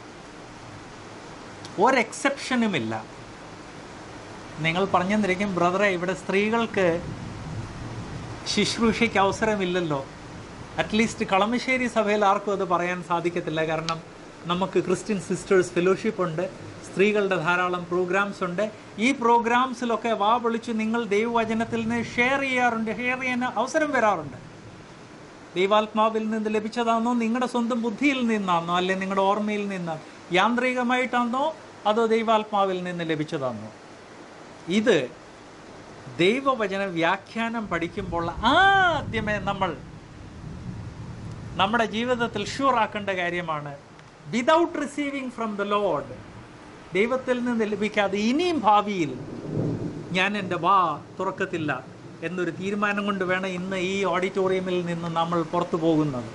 ഒരെക്സെപ്ഷനുമില്ല നിങ്ങൾ പറഞ്ഞെന്നിരിക്കും ബ്രദറെ ഇവിടെ സ്ത്രീകൾക്ക് ശുശ്രൂഷയ്ക്ക് അവസരമില്ലല്ലോ അറ്റ്ലീസ്റ്റ് കളമശ്ശേരി സഭയിൽ ആർക്കും അത് പറയാൻ സാധിക്കത്തില്ല കാരണം നമുക്ക് ക്രിസ്ത്യൻ സിസ്റ്റേഴ്സ് ഫെലോഷിപ്പ് ഉണ്ട് സ്ത്രീകളുടെ ധാരാളം പ്രോഗ്രാംസ് ഉണ്ട് ഈ പ്രോഗ്രാംസിലൊക്കെ വാ വിളിച്ച് നിങ്ങൾ ദൈവവചനത്തിൽ നിന്ന് ഷെയർ ചെയ്യാറുണ്ട് ഷെയർ ചെയ്യാൻ അവസരം വരാറുണ്ട് ദൈവാത്മാവിൽ നിന്ന് ലഭിച്ചതാണോ നിങ്ങളുടെ സ്വന്തം ബുദ്ധിയിൽ നിന്നാണോ അല്ലെ നിങ്ങളുടെ ഓർമ്മയിൽ നിന്ന് യാന്ത്രികമായിട്ടാണോ അതോ ദൈവാത്മാവിൽ നിന്ന് ലഭിച്ചതാണോ ഇത് ദൈവവചന വ്യാഖ്യാനം പഠിക്കുമ്പോൾ ആദ്യമേ നമ്മൾ നമ്മുടെ ജീവിതത്തിൽ ഷുവർ ആക്കേണ്ട കാര്യമാണ് without receiving from the Lord ദൈവത്തിൽ നിന്ന് ലഭിക്കാതെ ഇനിയും ഭാവിയിൽ ഞാൻ എൻ്റെ വാ തുറക്കത്തില്ല എന്നൊരു തീരുമാനം കൊണ്ട് വേണം ഇന്ന് ഈ ഓഡിറ്റോറിയമിൽ നിന്ന് നമ്മൾ പുറത്തു പോകുന്നത്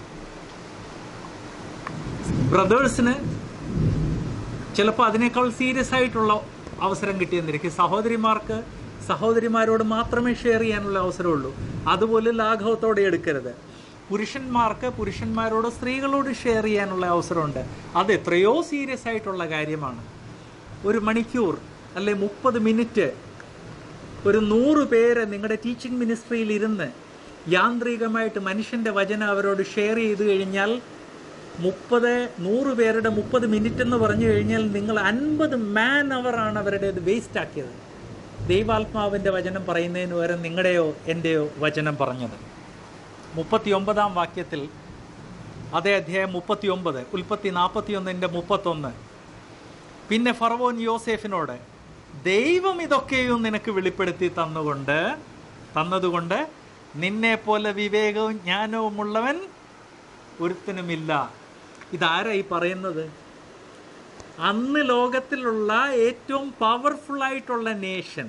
ബ്രദേഴ്സിന് ചിലപ്പോൾ അതിനേക്കാൾ സീരിയസ് ആയിട്ടുള്ള അവസരം കിട്ടിയെന്നിരിക്കും സഹോദരിമാർക്ക് സഹോദരിമാരോട് മാത്രമേ ഷെയർ ചെയ്യാനുള്ള അവസരമുള്ളൂ അതുപോലെ ലാഘവത്തോടെ എടുക്കരുത് പുരുഷന്മാർക്ക് പുരുഷന്മാരോട് സ്ത്രീകളോട് ഷെയർ ചെയ്യാനുള്ള അവസരമുണ്ട് അത് എത്രയോ സീരിയസ് ആയിട്ടുള്ള കാര്യമാണ് ഒരു മണിക്കൂർ അല്ലെ മുപ്പത് മിനിറ്റ് ഒരു നൂറ് പേര് നിങ്ങളുടെ ടീച്ചിങ് മിനിസ്ട്രിയിൽ ഇരുന്ന് യാന്ത്രികമായിട്ട് മനുഷ്യൻ്റെ വചനം അവരോട് ഷെയർ ചെയ്തു കഴിഞ്ഞാൽ മുപ്പത് നൂറ് പേരുടെ മുപ്പത് മിനിറ്റ് എന്ന് പറഞ്ഞു കഴിഞ്ഞാൽ നിങ്ങൾ അൻപത് മാൻ അവറാണ് അവരുടെ ഇത് വേസ്റ്റ് ആക്കിയത് ദൈവാത്മാവിൻ്റെ വചനം പറയുന്നതിന് പകരം നിങ്ങളുടെയോ എൻ്റെയോ വചനം പറഞ്ഞത് മുപ്പത്തി ഒമ്പതാം വാക്യത്തിൽ അതേ അധ്യായം മുപ്പത്തി ഒമ്പത് ഉൽപ്പത്തി നാൽപ്പത്തി ഒന്നിൻ്റെ മുപ്പത്തൊന്ന് പിന്നെ ഫറവോൻ യോസേഫിനോട് ദൈവം ഇതൊക്കെയും നിനക്ക് വെളിപ്പെടുത്തി തന്നുകൊണ്ട് തന്നതുകൊണ്ട് നിന്നെ പോലെ വിവേകവും ജ്ഞാനവുമുള്ളവൻ ഒരുത്തനുമില്ല ഇതാരാ ഈ പറയുന്നത് അന്ന് ലോകത്തിലുള്ള ഏറ്റവും പവർഫുൾ ആയിട്ടുള്ള നേഷൻ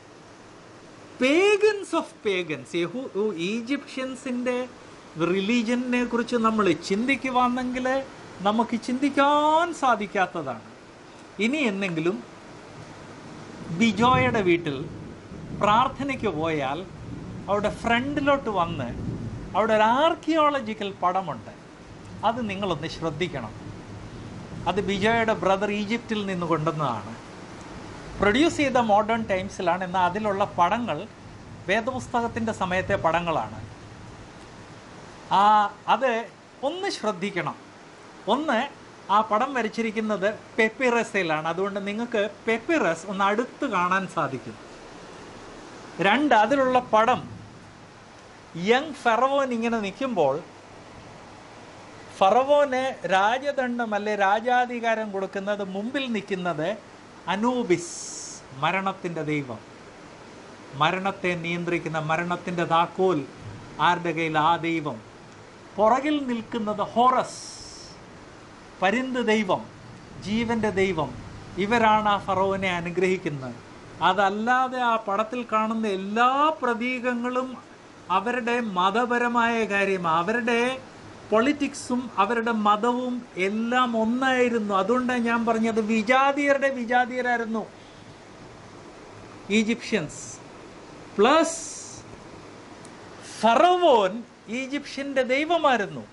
പേഗൻസ് ഓഫ് പേഗൻസ് ഈജിപ്ഷ്യൻസിൻ്റെ റിലീജനെ കുറിച്ച് നമ്മൾ ചിന്തിക്കുവാണെങ്കിൽ നമുക്ക് ചിന്തിക്കാൻ സാധിക്കാത്തതാണ് ഇനി എന്നെങ്കിലും ബിജോയുടെ വീട്ടിൽ പ്രാർത്ഥനയ്ക്ക് പോയാൽ അവിടെ ഫ്രണ്ടിലോട്ട് വന്ന് അവിടെ ഒരു ആർക്കിയോളജിക്കൽ പടമുണ്ട് അത് നിങ്ങളൊന്ന് ശ്രദ്ധിക്കണം അത് ബിജോയുടെ ബ്രദർ ഈജിപ്തിൽ നിന്ന് കൊണ്ടുവന്നതാണ് പ്രൊഡ്യൂസ് ചെയ്ത മോഡേൺ ടൈംസിലാണ് എന്നാൽ അതിലുള്ള പടങ്ങൾ വേദപുസ്തകത്തിൻ്റെ സമയത്തെ പടങ്ങളാണ് ആ അത് ഒന്ന് ശ്രദ്ധിക്കണം ഒന്ന് ആ പടം വരച്ചിരിക്കുന്നത് പെപ്പിറസിലാണ് അതുകൊണ്ട് നിങ്ങൾക്ക് പെപ്പിറസ് ഒന്ന് അടുത്ത് കാണാൻ സാധിക്കും രണ്ട് അതിലുള്ള പടം യങ് ഫെറവോൻ ഇങ്ങനെ നിൽക്കുമ്പോൾ ഫറവോന് രാജദണ്ഡം അല്ലെ രാജാധികാരം കൊടുക്കുന്നത് മുമ്പിൽ നിൽക്കുന്നത് അനൂബിസ് മരണത്തിൻ്റെ ദൈവം മരണത്തെ നിയന്ത്രിക്കുന്ന മരണത്തിൻ്റെ താക്കോൽ ആരുടെ കയ്യിൽ ആ ദൈവം പുറകിൽ നിൽക്കുന്നത് ഹോറസ് പരിന്ത് ദൈവം ജീവൻ്റെ ദൈവം ഇവരാണ് ആ ഫറോവിനെ അനുഗ്രഹിക്കുന്നത് അതല്ലാതെ ആ പടത്തിൽ കാണുന്ന എല്ലാ പ്രതീകങ്ങളും അവരുടെ മതപരമായ കാര്യം അവരുടെ പൊളിറ്റിക്സും അവരുടെ മതവും എല്ലാം ഒന്നായിരുന്നു അതുകൊണ്ടാണ് ഞാൻ പറഞ്ഞത് വിജാതീയരുടെ വിജാതീയരായിരുന്നു ഈജിപ്ഷ്യൻസ് പ്ലസ് ഫറവോൻ ഈജിപ്ഷ്യന്റെ ദൈവമായിരുന്നു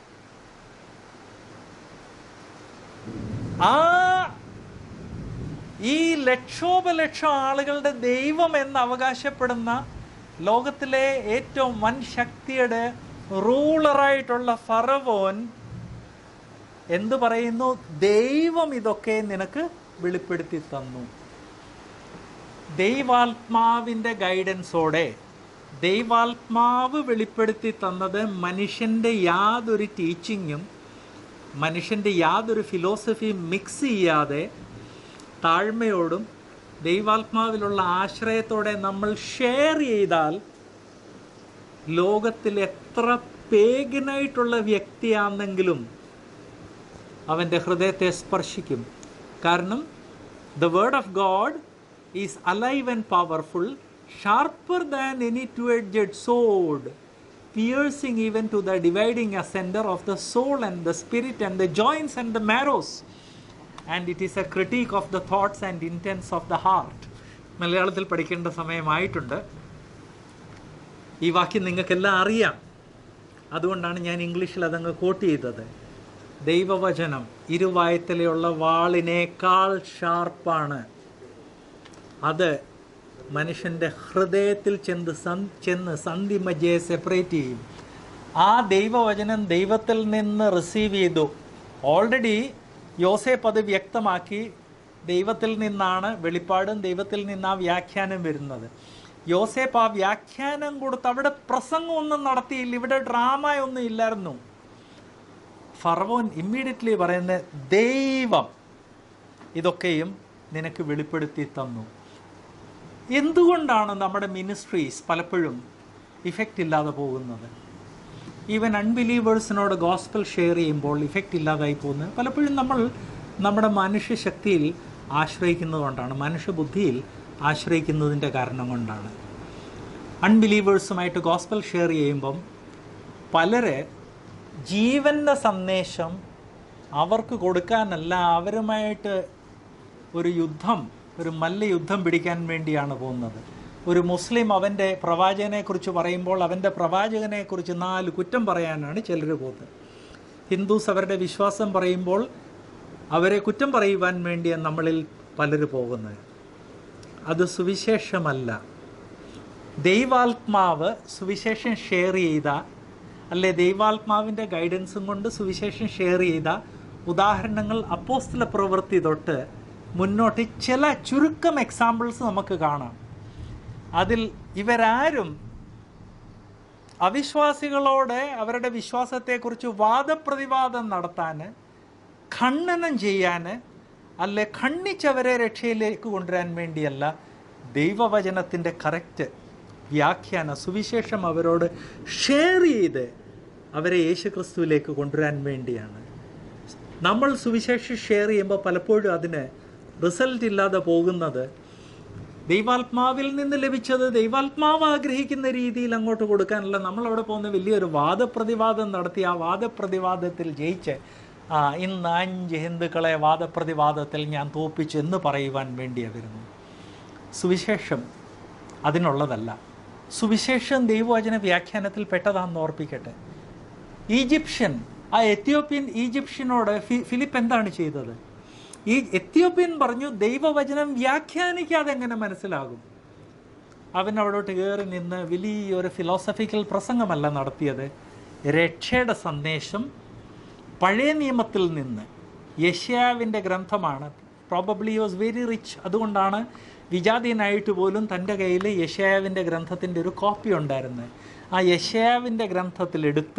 ആ ഈ ലക്ഷോപലക്ഷം ആളുകളുടെ ദൈവം എന്ന് അവകാശപ്പെടുന്ന ലോകത്തിലെ ഏറ്റവും വൻ ശക്തിയുടെ റൂളറായിട്ടുള്ള ഫറവോൻ എന്തു പറയുന്നു ദൈവം ഇതൊക്കെ നിനക്ക് വെളിപ്പെടുത്തി തന്നു ദൈവാത്മാവിൻ്റെ ഗൈഡൻസോടെ ദൈവാത്മാവ് വെളിപ്പെടുത്തി തന്നത് മനുഷ്യൻ്റെ യാതൊരു ടീച്ചിങ്ങും മനുഷ്യൻ്റെ യാതൊരു ഫിലോസഫിയും മിക്സ് ചെയ്യാതെ താഴ്മയോടും ദൈവാത്മാവിലുള്ള ആശ്രയത്തോടെ നമ്മൾ ഷെയർ ചെയ്താൽ ലോകത്തിൽ എത്ര പേഗനായിട്ടുള്ള വ്യക്തിയാണെങ്കിലും അവൻ്റെ ഹൃദയത്തെ സ്പർശിക്കും കാരണം the word of God is alive and powerful sharper than any two edged sword piercing even to the dividing ascender of the soul and the spirit and the joints and the marrows and it is a critique of the thoughts and intents of the heart മലയാളത്തിൽ പഠിക്കേണ്ട സമയമായിട്ടുണ്ട് ഈ വാക്യം നിങ്ങൾക്കെല്ലാം അറിയാം അതുകൊണ്ടാണ് ഞാൻ ഇംഗ്ലീഷിൽ അതങ്ങ് കോട്ട് ചെയ്തത് ദൈവവചനം ഇരുവായത്തിലെയുള്ള വാളിനേക്കാൾ ഷാർപ്പാണ് അത് മനുഷ്യൻ്റെ ഹൃദയത്തിൽ ചെന്ന് സന് ചെന്ന് സന്ധി മജ്ജയെ സെപ്പറേറ്റ് ചെയ്യും ആ ദൈവവചനം ദൈവത്തിൽ നിന്ന് റിസീവ് ചെയ്തു ഓൾറെഡി യോസേപ്പ് അത് വ്യക്തമാക്കി ദൈവത്തിൽ നിന്നാണ് വെളിപ്പാടും ദൈവത്തിൽ നിന്ന് ആ വ്യാഖ്യാനം വരുന്നത് യോസേപ്പ് ആ വ്യാഖ്യാനം കൊടുത്ത് അവിടെ പ്രസംഗമൊന്നും നടത്തിയില്ല ഇവിടെ ഡ്രാമ ഒന്നും ഇല്ലായിരുന്നു ഫറവോൻ ഇമ്മീഡിയറ്റ്ലി പറയുന്നത് ദൈവം ഇതൊക്കെയും നിനക്ക് വെളിപ്പെടുത്തി തന്നു എന്തുകൊണ്ടാണ് നമ്മുടെ മിനിസ്ട്രീസ് പലപ്പോഴും ഇഫക്റ്റ് ഇല്ലാതെ പോകുന്നത് ഈവൻ അൺബിലീവേഴ്സിനോട് ഗോസ്പൽ ഷെയർ ചെയ്യുമ്പോൾ ഇഫക്റ്റ് ഇല്ലാതായി പോകുന്നത് പലപ്പോഴും നമ്മൾ നമ്മുടെ മനുഷ്യശക്തിയിൽ ആശ്രയിക്കുന്നതുകൊണ്ടാണ് മനുഷ്യബുദ്ധിയിൽ ആശ്രയിക്കുന്നതിൻ്റെ കാരണം കൊണ്ടാണ് അൺബിലീവേഴ്സുമായിട്ട് ഗോസ്പൽ ഷെയർ ചെയ്യുമ്പം പലരെ ജീവൻ്റെ സന്ദേശം അവർക്ക് കൊടുക്കാനല്ല അവരുമായിട്ട് ഒരു യുദ്ധം ഒരു മല്ല യുദ്ധം പിടിക്കാൻ വേണ്ടിയാണ് പോകുന്നത് ഒരു മുസ്ലിം അവൻ്റെ പ്രവാചകനെക്കുറിച്ച് പറയുമ്പോൾ അവൻ്റെ പ്രവാചകനെക്കുറിച്ച് നാല് കുറ്റം പറയാനാണ് ചിലർ പോകുന്നത് ഹിന്ദുസ് അവരുടെ വിശ്വാസം പറയുമ്പോൾ അവരെ കുറ്റം പറയുവാൻ വേണ്ടിയാണ് നമ്മളിൽ പലർ പോകുന്നത് അത് സുവിശേഷമല്ല ദൈവാത്മാവ് സുവിശേഷം ഷെയർ ചെയ്ത അല്ലെ ദൈവാത്മാവിൻ്റെ ഗൈഡൻസും കൊണ്ട് സുവിശേഷം ഷെയർ ചെയ്ത ഉദാഹരണങ്ങൾ അപ്പോസ്തല പ്രവൃത്തി തൊട്ട് മുന്നോട്ട് ചില ചുരുക്കം എക്സാമ്പിൾസ് നമുക്ക് കാണാം അതിൽ ഇവരാരും അവിശ്വാസികളോട് അവരുടെ വിശ്വാസത്തെക്കുറിച്ച് വാദപ്രതിവാദം നടത്താൻ ഖണ്ഡനം ചെയ്യാൻ അല്ലെ ഖണ്ഡിച്ചവരെ രക്ഷയിലേക്ക് കൊണ്ടുവരാൻ വേണ്ടിയല്ല ദൈവവചനത്തിൻ്റെ കറക്റ്റ് വ്യാഖ്യാന സുവിശേഷം അവരോട് ഷെയർ ചെയ്ത് അവരെ യേശുക്രിസ്തുവിലേക്ക് കൊണ്ടുവരാൻ വേണ്ടിയാണ് നമ്മൾ സുവിശേഷം ഷെയർ ചെയ്യുമ്പോൾ പലപ്പോഴും അതിന് റിസൾട്ട് ഇല്ലാതെ പോകുന്നത് ദൈവാത്മാവിൽ നിന്ന് ലഭിച്ചത് ദൈവാത്മാവ് ആഗ്രഹിക്കുന്ന രീതിയിൽ അങ്ങോട്ട് കൊടുക്കാനല്ല നമ്മളവിടെ പോകുന്ന വലിയൊരു വാദപ്രതിവാദം നടത്തി ആ വാദപ്രതിവാദത്തിൽ ജയിച്ച് ആ ഇന്ന് അഞ്ച് ഹിന്ദുക്കളെ വാദപ്രതിവാദത്തിൽ ഞാൻ തോപ്പിച്ചു എന്ന് പറയുവാൻ വേണ്ടിയാണ് വരുന്നു സുവിശേഷം അതിനുള്ളതല്ല സുവിശേഷം ദൈവവചന വ്യാഖ്യാനത്തിൽ പെട്ടതാണെന്ന് ഓർപ്പിക്കട്ടെ ഈജിപ്ഷ്യൻ ആ എത്യോപ്യൻ ഈജിപ്ഷ്യനോട് ഫി- ഫിലിപ്പ് എന്താണ് ചെയ്തത് ഈ എത്യോപ്യൻ പറഞ്ഞു ദൈവവചനം വ്യാഖ്യാനിക്കാതെ എങ്ങനെ മനസ്സിലാകും അവൻ അവിടോട്ട് കയറി നിന്ന് വലിയൊരു ഫിലോസഫിക്കൽ പ്രസംഗമല്ല നടത്തിയത് രക്ഷയുടെ സന്ദേശം പഴയ നിയമത്തിൽ നിന്ന് യഷ്യാവിൻ്റെ ഗ്രന്ഥമാണ് പ്രോബബ്ലി വാസ് വെരി റിച്ച് അതുകൊണ്ടാണ് വിജാതീയനായിട്ട് പോലും തൻ്റെ കയ്യിൽ യഷ്യാവിൻ്റെ ഗ്രന്ഥത്തിൻ്റെ ഒരു കോപ്പി ഉണ്ടായിരുന്നത് ആ യഷ്യാവിൻ്റെ ഗ്രന്ഥത്തിലെടുത്ത്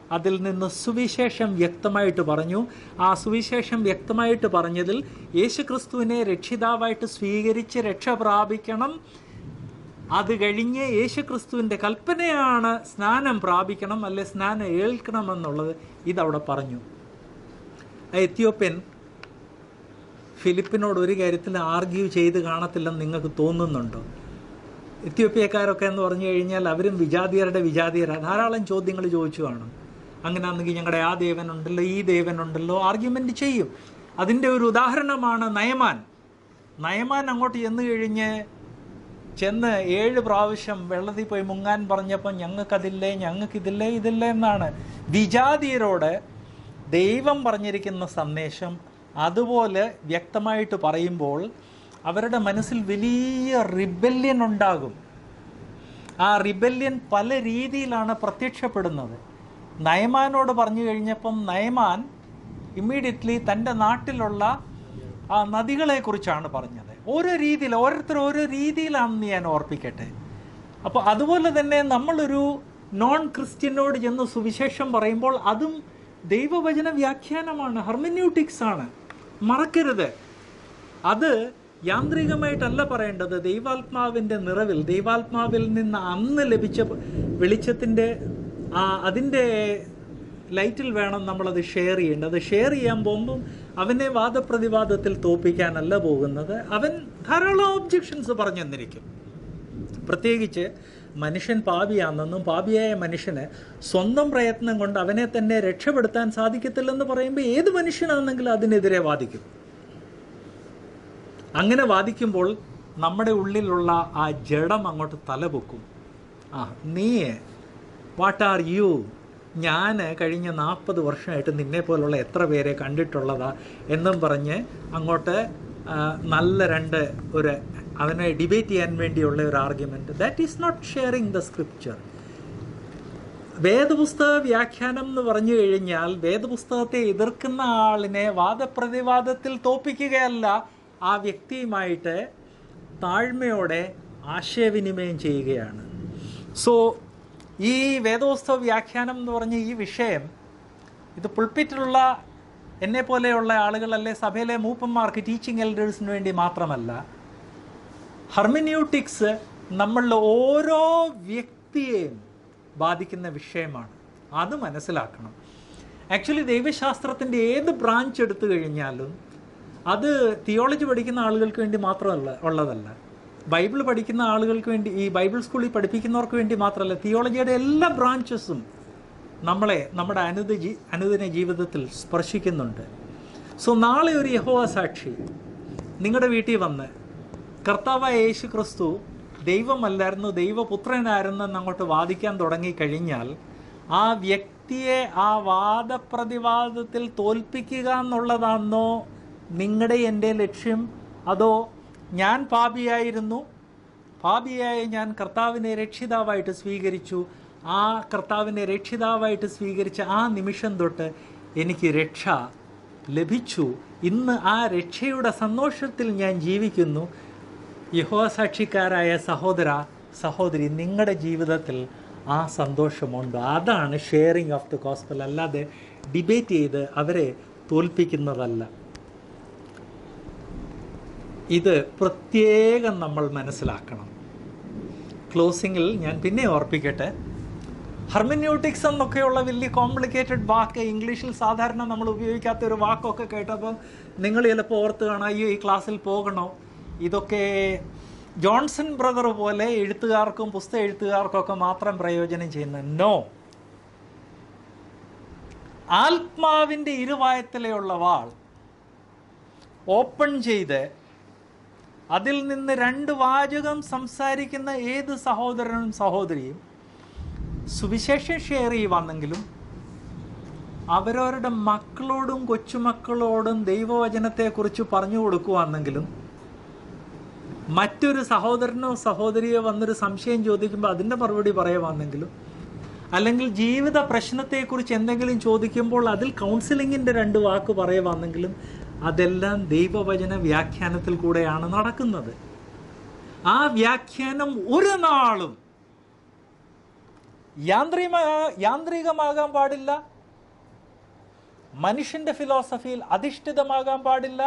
അതിൽ നിന്ന് സുവിശേഷം വ്യക്തമായിട്ട് പറഞ്ഞു ആ സുവിശേഷം വ്യക്തമായിട്ട് പറഞ്ഞതിൽ യേശുക്രിസ്തുവിനെ രക്ഷിതാവായിട്ട് സ്വീകരിച്ച് രക്ഷ പ്രാപിക്കണം അത് കഴിഞ്ഞ് യേശുക്രിസ്തുവിൻ്റെ കൽപ്പനയാണ് സ്നാനം പ്രാപിക്കണം അല്ലെ സ്നാനം ഏൽക്കണമെന്നുള്ളത് ഇതവിടെ പറഞ്ഞു ആ എത്യോപ്യൻ ഫിലിപ്പിനോട് ഒരു കാര്യത്തിൽ ആർഗ്യൂ ചെയ്ത് കാണത്തില്ലെന്ന് നിങ്ങൾക്ക് തോന്നുന്നുണ്ടോ എത്യോപ്യക്കാരൊക്കെ എന്ന് പറഞ്ഞു കഴിഞ്ഞാൽ അവരും വിജാതിയരുടെ വിജാതിയരാ ധാരാളം ചോദ്യങ്ങൾ ചോദിച്ചു കാണും അങ്ങനെയാണെങ്കിൽ ഞങ്ങളുടെ ആ ദേവനുണ്ടല്ലോ ഈ ദേവനുണ്ടല്ലോ ആർഗ്യുമെൻ്റ് ചെയ്യും അതിൻ്റെ ഒരു ഉദാഹരണമാണ് നയമാൻ നയമാൻ അങ്ങോട്ട് ചെന്ന് കഴിഞ്ഞ് ചെന്ന് ഏഴ് പ്രാവശ്യം വെള്ളത്തിൽ പോയി മുങ്ങാൻ പറഞ്ഞപ്പോൾ ഞങ്ങൾക്കതില്ലേ ഞങ്ങൾക്കിതില്ലേ ഇതില്ലേ എന്നാണ് വിജാതിയരോട് ദൈവം പറഞ്ഞിരിക്കുന്ന സന്ദേശം അതുപോലെ വ്യക്തമായിട്ട് പറയുമ്പോൾ അവരുടെ മനസ്സിൽ വലിയ റിബല്യൻ ഉണ്ടാകും ആ റിബല്യൻ പല രീതിയിലാണ് പ്രത്യക്ഷപ്പെടുന്നത് നയമാനോട് പറഞ്ഞു കഴിഞ്ഞപ്പം നയമാൻ ഇമ്മീഡിയറ്റ്ലി തൻ്റെ നാട്ടിലുള്ള ആ നദികളെക്കുറിച്ചാണ് പറഞ്ഞത് ഓരോ രീതിയിൽ ഓരോരുത്തർ ഓരോ രീതിയിലാണെന്ന് ഞാൻ ഓർപ്പിക്കട്ടെ അപ്പോൾ അതുപോലെ തന്നെ നമ്മളൊരു നോൺ ക്രിസ്ത്യനോട് ചെന്ന് സുവിശേഷം പറയുമ്പോൾ അതും ദൈവവചന വ്യാഖ്യാനമാണ് ഹെർമിന്യൂട്ടിക്സ് ആണ് മറക്കരുത് അത് യാന്ത്രികമായിട്ടല്ല പറയേണ്ടത് ദൈവാത്മാവിൻ്റെ നിറവിൽ ദൈവാത്മാവിൽ നിന്ന് അന്ന് ലഭിച്ച വെളിച്ചത്തിൻ്റെ ആ അതിൻ്റെ ലൈറ്റിൽ വേണം നമ്മളത് ഷെയർ ചെയ്യേണ്ടത് അത് ഷെയർ ചെയ്യാൻ പോകുമ്പം അവനെ വാദപ്രതിവാദത്തിൽ തോപ്പിക്കാനല്ല പോകുന്നത് അവൻ ധാരാളം ഒബ്ജെക്ഷൻസ് പറഞ്ഞു തന്നിരിക്കും പ്രത്യേകിച്ച് മനുഷ്യൻ പാപിയാണെന്നും പാപിയായ മനുഷ്യന് സ്വന്തം പ്രയത്നം കൊണ്ട് അവനെ തന്നെ രക്ഷപ്പെടുത്താൻ സാധിക്കത്തില്ലെന്ന് പറയുമ്പോൾ ഏത് മനുഷ്യനാണെങ്കിലും അതിനെതിരെ വാദിക്കും അങ്ങനെ വാദിക്കുമ്പോൾ നമ്മുടെ ഉള്ളിലുള്ള ആ ജഡം അങ്ങോട്ട് തലപൊക്കും ആ നീ വാട്ട് ആർ യു ഞാൻ കഴിഞ്ഞ നാൽപ്പത് വർഷമായിട്ട് നിന്നെ പോലുള്ള എത്ര പേരെ കണ്ടിട്ടുള്ളതാ എന്നും പറഞ്ഞ് അങ്ങോട്ട് ആ, നല്ല രണ്ട് ഒരു അവനെ ഡിബേറ്റ് ചെയ്യാൻ വേണ്ടിയുള്ള ഒരു argument that is not sharing the scripture വേദപുസ്തക വ്യാഖ്യാനം എന്ന് പറഞ്ഞു കഴിഞ്ഞാൽ വേദപുസ്തകത്തെ എതിർക്കുന്ന ആളിനെ വാദപ്രതിവാദത്തിൽ തോപ്പിക്കുകയല്ല ആ വ്യക്തിയുമായിട്ട് താഴ്മയോടെ ആശയവിനിമയം ചെയ്യുകയാണ് സോ ഈ വേദപുസ്തക വ്യാഖ്യാനം എന്ന് പറഞ്ഞ ഈ വിഷയം ഇത് പുൾപ്പിറ്റിലുള്ള എന്നെ പോലെയുള്ള ആളുകളല്ലേ സഭയിലെ മൂപ്പന്മാർക്ക് ടീച്ചിങ് എൽഡേഴ്സിന് വേണ്ടി മാത്രമല്ല ഹർമിന്യൂട്ടിക്സ് നമ്മളിൽ ഓരോ വ്യക്തിയെയും ബാധിക്കുന്ന വിഷയമാണ് അത് മനസ്സിലാക്കണം ആക്ച്വലി ദൈവശാസ്ത്രത്തിൻ്റെ ഏത് ബ്രാഞ്ച് എടുത്തു കഴിഞ്ഞാലും അത് തിയോളജി പഠിക്കുന്ന ആളുകൾക്ക് വേണ്ടി മാത്രമല്ല ഉള്ളതല്ല ബൈബിൾ പഠിക്കുന്ന ആളുകൾക്ക് വേണ്ടി ഈ ബൈബിൾ സ്കൂളിൽ പഠിപ്പിക്കുന്നവർക്ക് വേണ്ടി മാത്രമല്ല തിയോളജിയുടെ എല്ലാ ബ്രാഞ്ചസും നമ്മളെ നമ്മുടെ അനുദ ജീ അനുദിന ജീവിതത്തിൽ സ്പർശിക്കുന്നുണ്ട് സോ നാളെ ഒരു യഹോവ സാക്ഷി നിങ്ങളുടെ വീട്ടിൽ വന്ന് കർത്താവായ യേശു ക്രിസ്തു ദൈവമല്ലായിരുന്നു ദൈവപുത്രനായിരുന്നു എന്ന് അങ്ങോട്ട് വാദിക്കാൻ തുടങ്ങിക്കഴിഞ്ഞാൽ ആ വ്യക്തിയെ ആ വാദപ്രതിവാദത്തിൽ തോൽപ്പിക്കുക എന്നുള്ളതാണോ നിങ്ങളുടെ എൻ്റെ ലക്ഷ്യം അതോ ഞാൻ പാപിയായിരുന്നു പാപിയായ ഞാൻ കർത്താവിനെ രക്ഷിതാവായിട്ട് സ്വീകരിച്ചു ആ കർത്താവിനെ രക്ഷിതാവായിട്ട് സ്വീകരിച്ച ആ നിമിഷം തൊട്ട് എനിക്ക് രക്ഷ ലഭിച്ചു ഇന്ന് ആ രക്ഷയുടെ സന്തോഷത്തിൽ ഞാൻ ജീവിക്കുന്നു യഹോസാക്ഷിക്കാരായ സഹോദര സഹോദരി നിങ്ങളുടെ ജീവിതത്തിൽ ആ സന്തോഷമുണ്ട് അതാണ് ഷെയറിങ് ഓഫ് ദ ഗോസ്പൽ അല്ലാതെ ഡിബേറ്റ് ചെയ്ത് അവരെ തോൽപ്പിക്കുന്നതല്ല ഇത് പ്രത്യേകം നമ്മൾ മനസ്സിലാക്കണം ക്ലോസിങ്ങിൽ ഞാൻ പിന്നെ ഓർപ്പിക്കട്ടെ ഹർമിന്യൂട്ടിക്സ് എന്നൊക്കെയുള്ള വലിയ കോംപ്ലിക്കേറ്റഡ് വാക്ക് ഇംഗ്ലീഷിൽ സാധാരണ നമ്മൾ ഉപയോഗിക്കാത്ത ഒരു വാക്കൊക്കെ കേട്ടപ്പോൾ നിങ്ങൾ ചിലപ്പോൾ ഓർത്ത് കാണാം അയ്യോ ഈ ക്ലാസ്സിൽ പോകണോ ഇതൊക്കെ ജോൺസൺ ബ്രദർ പോലെ എഴുത്തുകാർക്കും പുസ്തക എഴുത്തുകാർക്കൊക്കെ മാത്രം പ്രയോജനം ചെയ്യുന്ന നോ ആത്മാവിൻ്റെ ഇരുവായത്തിലെയുള്ള വാൾ ഓപ്പൺ ചെയ്ത് അതിൽ നിന്ന് രണ്ട് വാചകം സംസാരിക്കുന്ന ഏത് സഹോദരനും സഹോദരിയും സുവിശേഷം ഷെയർ ചെയ്യുവാന്നെങ്കിലും അവരവരുടെ മക്കളോടും കൊച്ചുമക്കളോടും ദൈവവചനത്തെക്കുറിച്ച് പറഞ്ഞു കൊടുക്കുവാന്നെങ്കിലും മറ്റൊരു സഹോദരനോ സഹോദരിയോ വന്നൊരു സംശയം ചോദിക്കുമ്പോൾ അതിൻ്റെ മറുപടി പറയുവാന്നെങ്കിലും അല്ലെങ്കിൽ ജീവിത പ്രശ്നത്തെക്കുറിച്ച് എന്തെങ്കിലും ചോദിക്കുമ്പോൾ അതിൽ കൗൺസിലിങ്ങിൻ്റെ രണ്ട് വാക്ക് പറയുവാന്നെങ്കിലും അതെല്ലാം ദൈവവചന വ്യാഖ്യാനത്തിൽ കൂടെയാണ് നടക്കുന്നത് ആ വ്യാഖ്യാനം ഒരു നാളും യാന്ത്രിക യാന്ത്രികമാകാൻ പാടില്ല മനുഷ്യൻ്റെ ഫിലോസഫിയിൽ അധിഷ്ഠിതമാകാൻ പാടില്ല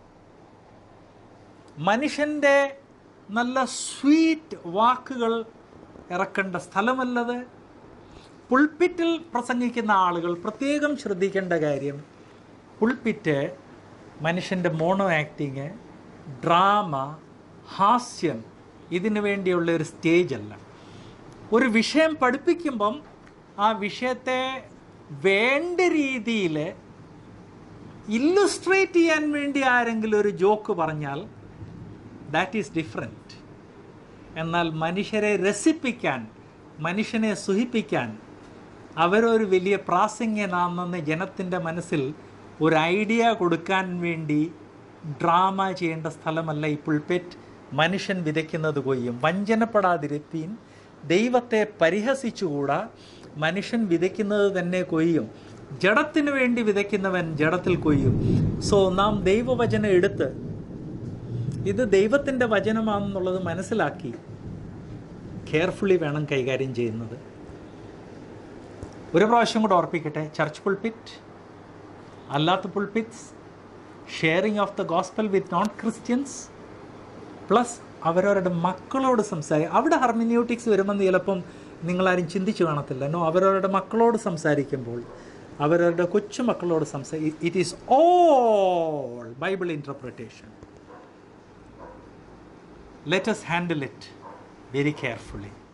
മനുഷ്യൻ്റെ നല്ല സ്വീറ്റ് വാക്കുകൾ ഇറക്കേണ്ട സ്ഥലമല്ലത് പുൾപ്പിറ്റിൽ പ്രസംഗിക്കുന്ന ആളുകൾ പ്രത്യേകം ശ്രദ്ധിക്കേണ്ട കാര്യം പുൾപ്പിറ്റ് മനുഷ്യൻ്റെ മോണോ ആക്ടിങ് ഡ്രാമ ഹാസ്യം ഇതിനു വേണ്ടിയുള്ള ഒരു സ്റ്റേജ് അല്ല ഒരു വിഷയം പഠിപ്പിക്കുമ്പം ആ വിഷയത്തെ വേണ്ട രീതിയിൽ ഇല്ലുസ്ട്രേറ്റ് ചെയ്യാൻ വേണ്ടി ആരെങ്കിലും ഒരു ജോക്ക് പറഞ്ഞാൽ ദാറ്റ് ഈസ് ഡിഫറെൻറ്റ് എന്നാൽ മനുഷ്യരെ രസിപ്പിക്കാൻ മനുഷ്യനെ സുഹിപ്പിക്കാൻ അവരൊരു വലിയ പ്രാസംഗ്യനാണെന്ന് ജനത്തിൻ്റെ മനസ്സിൽ ഒരു ഐഡിയ കൊടുക്കാൻ വേണ്ടി ഡ്രാമ ചെയ്യേണ്ട സ്ഥലമല്ല ഈ പുൾപെറ്റ് മനുഷ്യൻ വിതയ്ക്കുന്നത് കൊയ്യും വഞ്ചനപ്പെടാതിരുപ്പീൻ ദൈവത്തെ പരിഹസിച്ചുകൂടാ മനുഷ്യൻ വിതയ്ക്കുന്നത് തന്നെ കൊയ്യും ജഡത്തിന് വേണ്ടി വിതയ്ക്കുന്നവൻ ജഡത്തിൽ കൊയ്യും സോ നാം ദൈവവചനം എടുത്ത് ഇത് ദൈവത്തിൻ്റെ വചനമാണെന്നുള്ളത് മനസ്സിലാക്കി കെയർഫുള്ളി വേണം കൈകാര്യം ചെയ്യുന്നത് ഒരു പ്രാവശ്യം കൂടെ ഓർപ്പിക്കട്ടെ ചർച്ച് പുൾപിറ്റ് അല്ലാത്ത pulpits sharing of the gospel with non Christians plus അവരവരുടെ മക്കളോട് സംസാരിക്കും അവിടെ ഹർമിനിയോട്ടിക്സ് വരുമെന്ന് ചിലപ്പം നിങ്ങളാരും ചിന്തിച്ചു കാണത്തില്ല നോ അവരവരുടെ മക്കളോട് സംസാരിക്കുമ്പോൾ അവരവരുടെ കൊച്ചു മക്കളോട് സംസാരി it is all Bible interpretation let us handle it very carefully.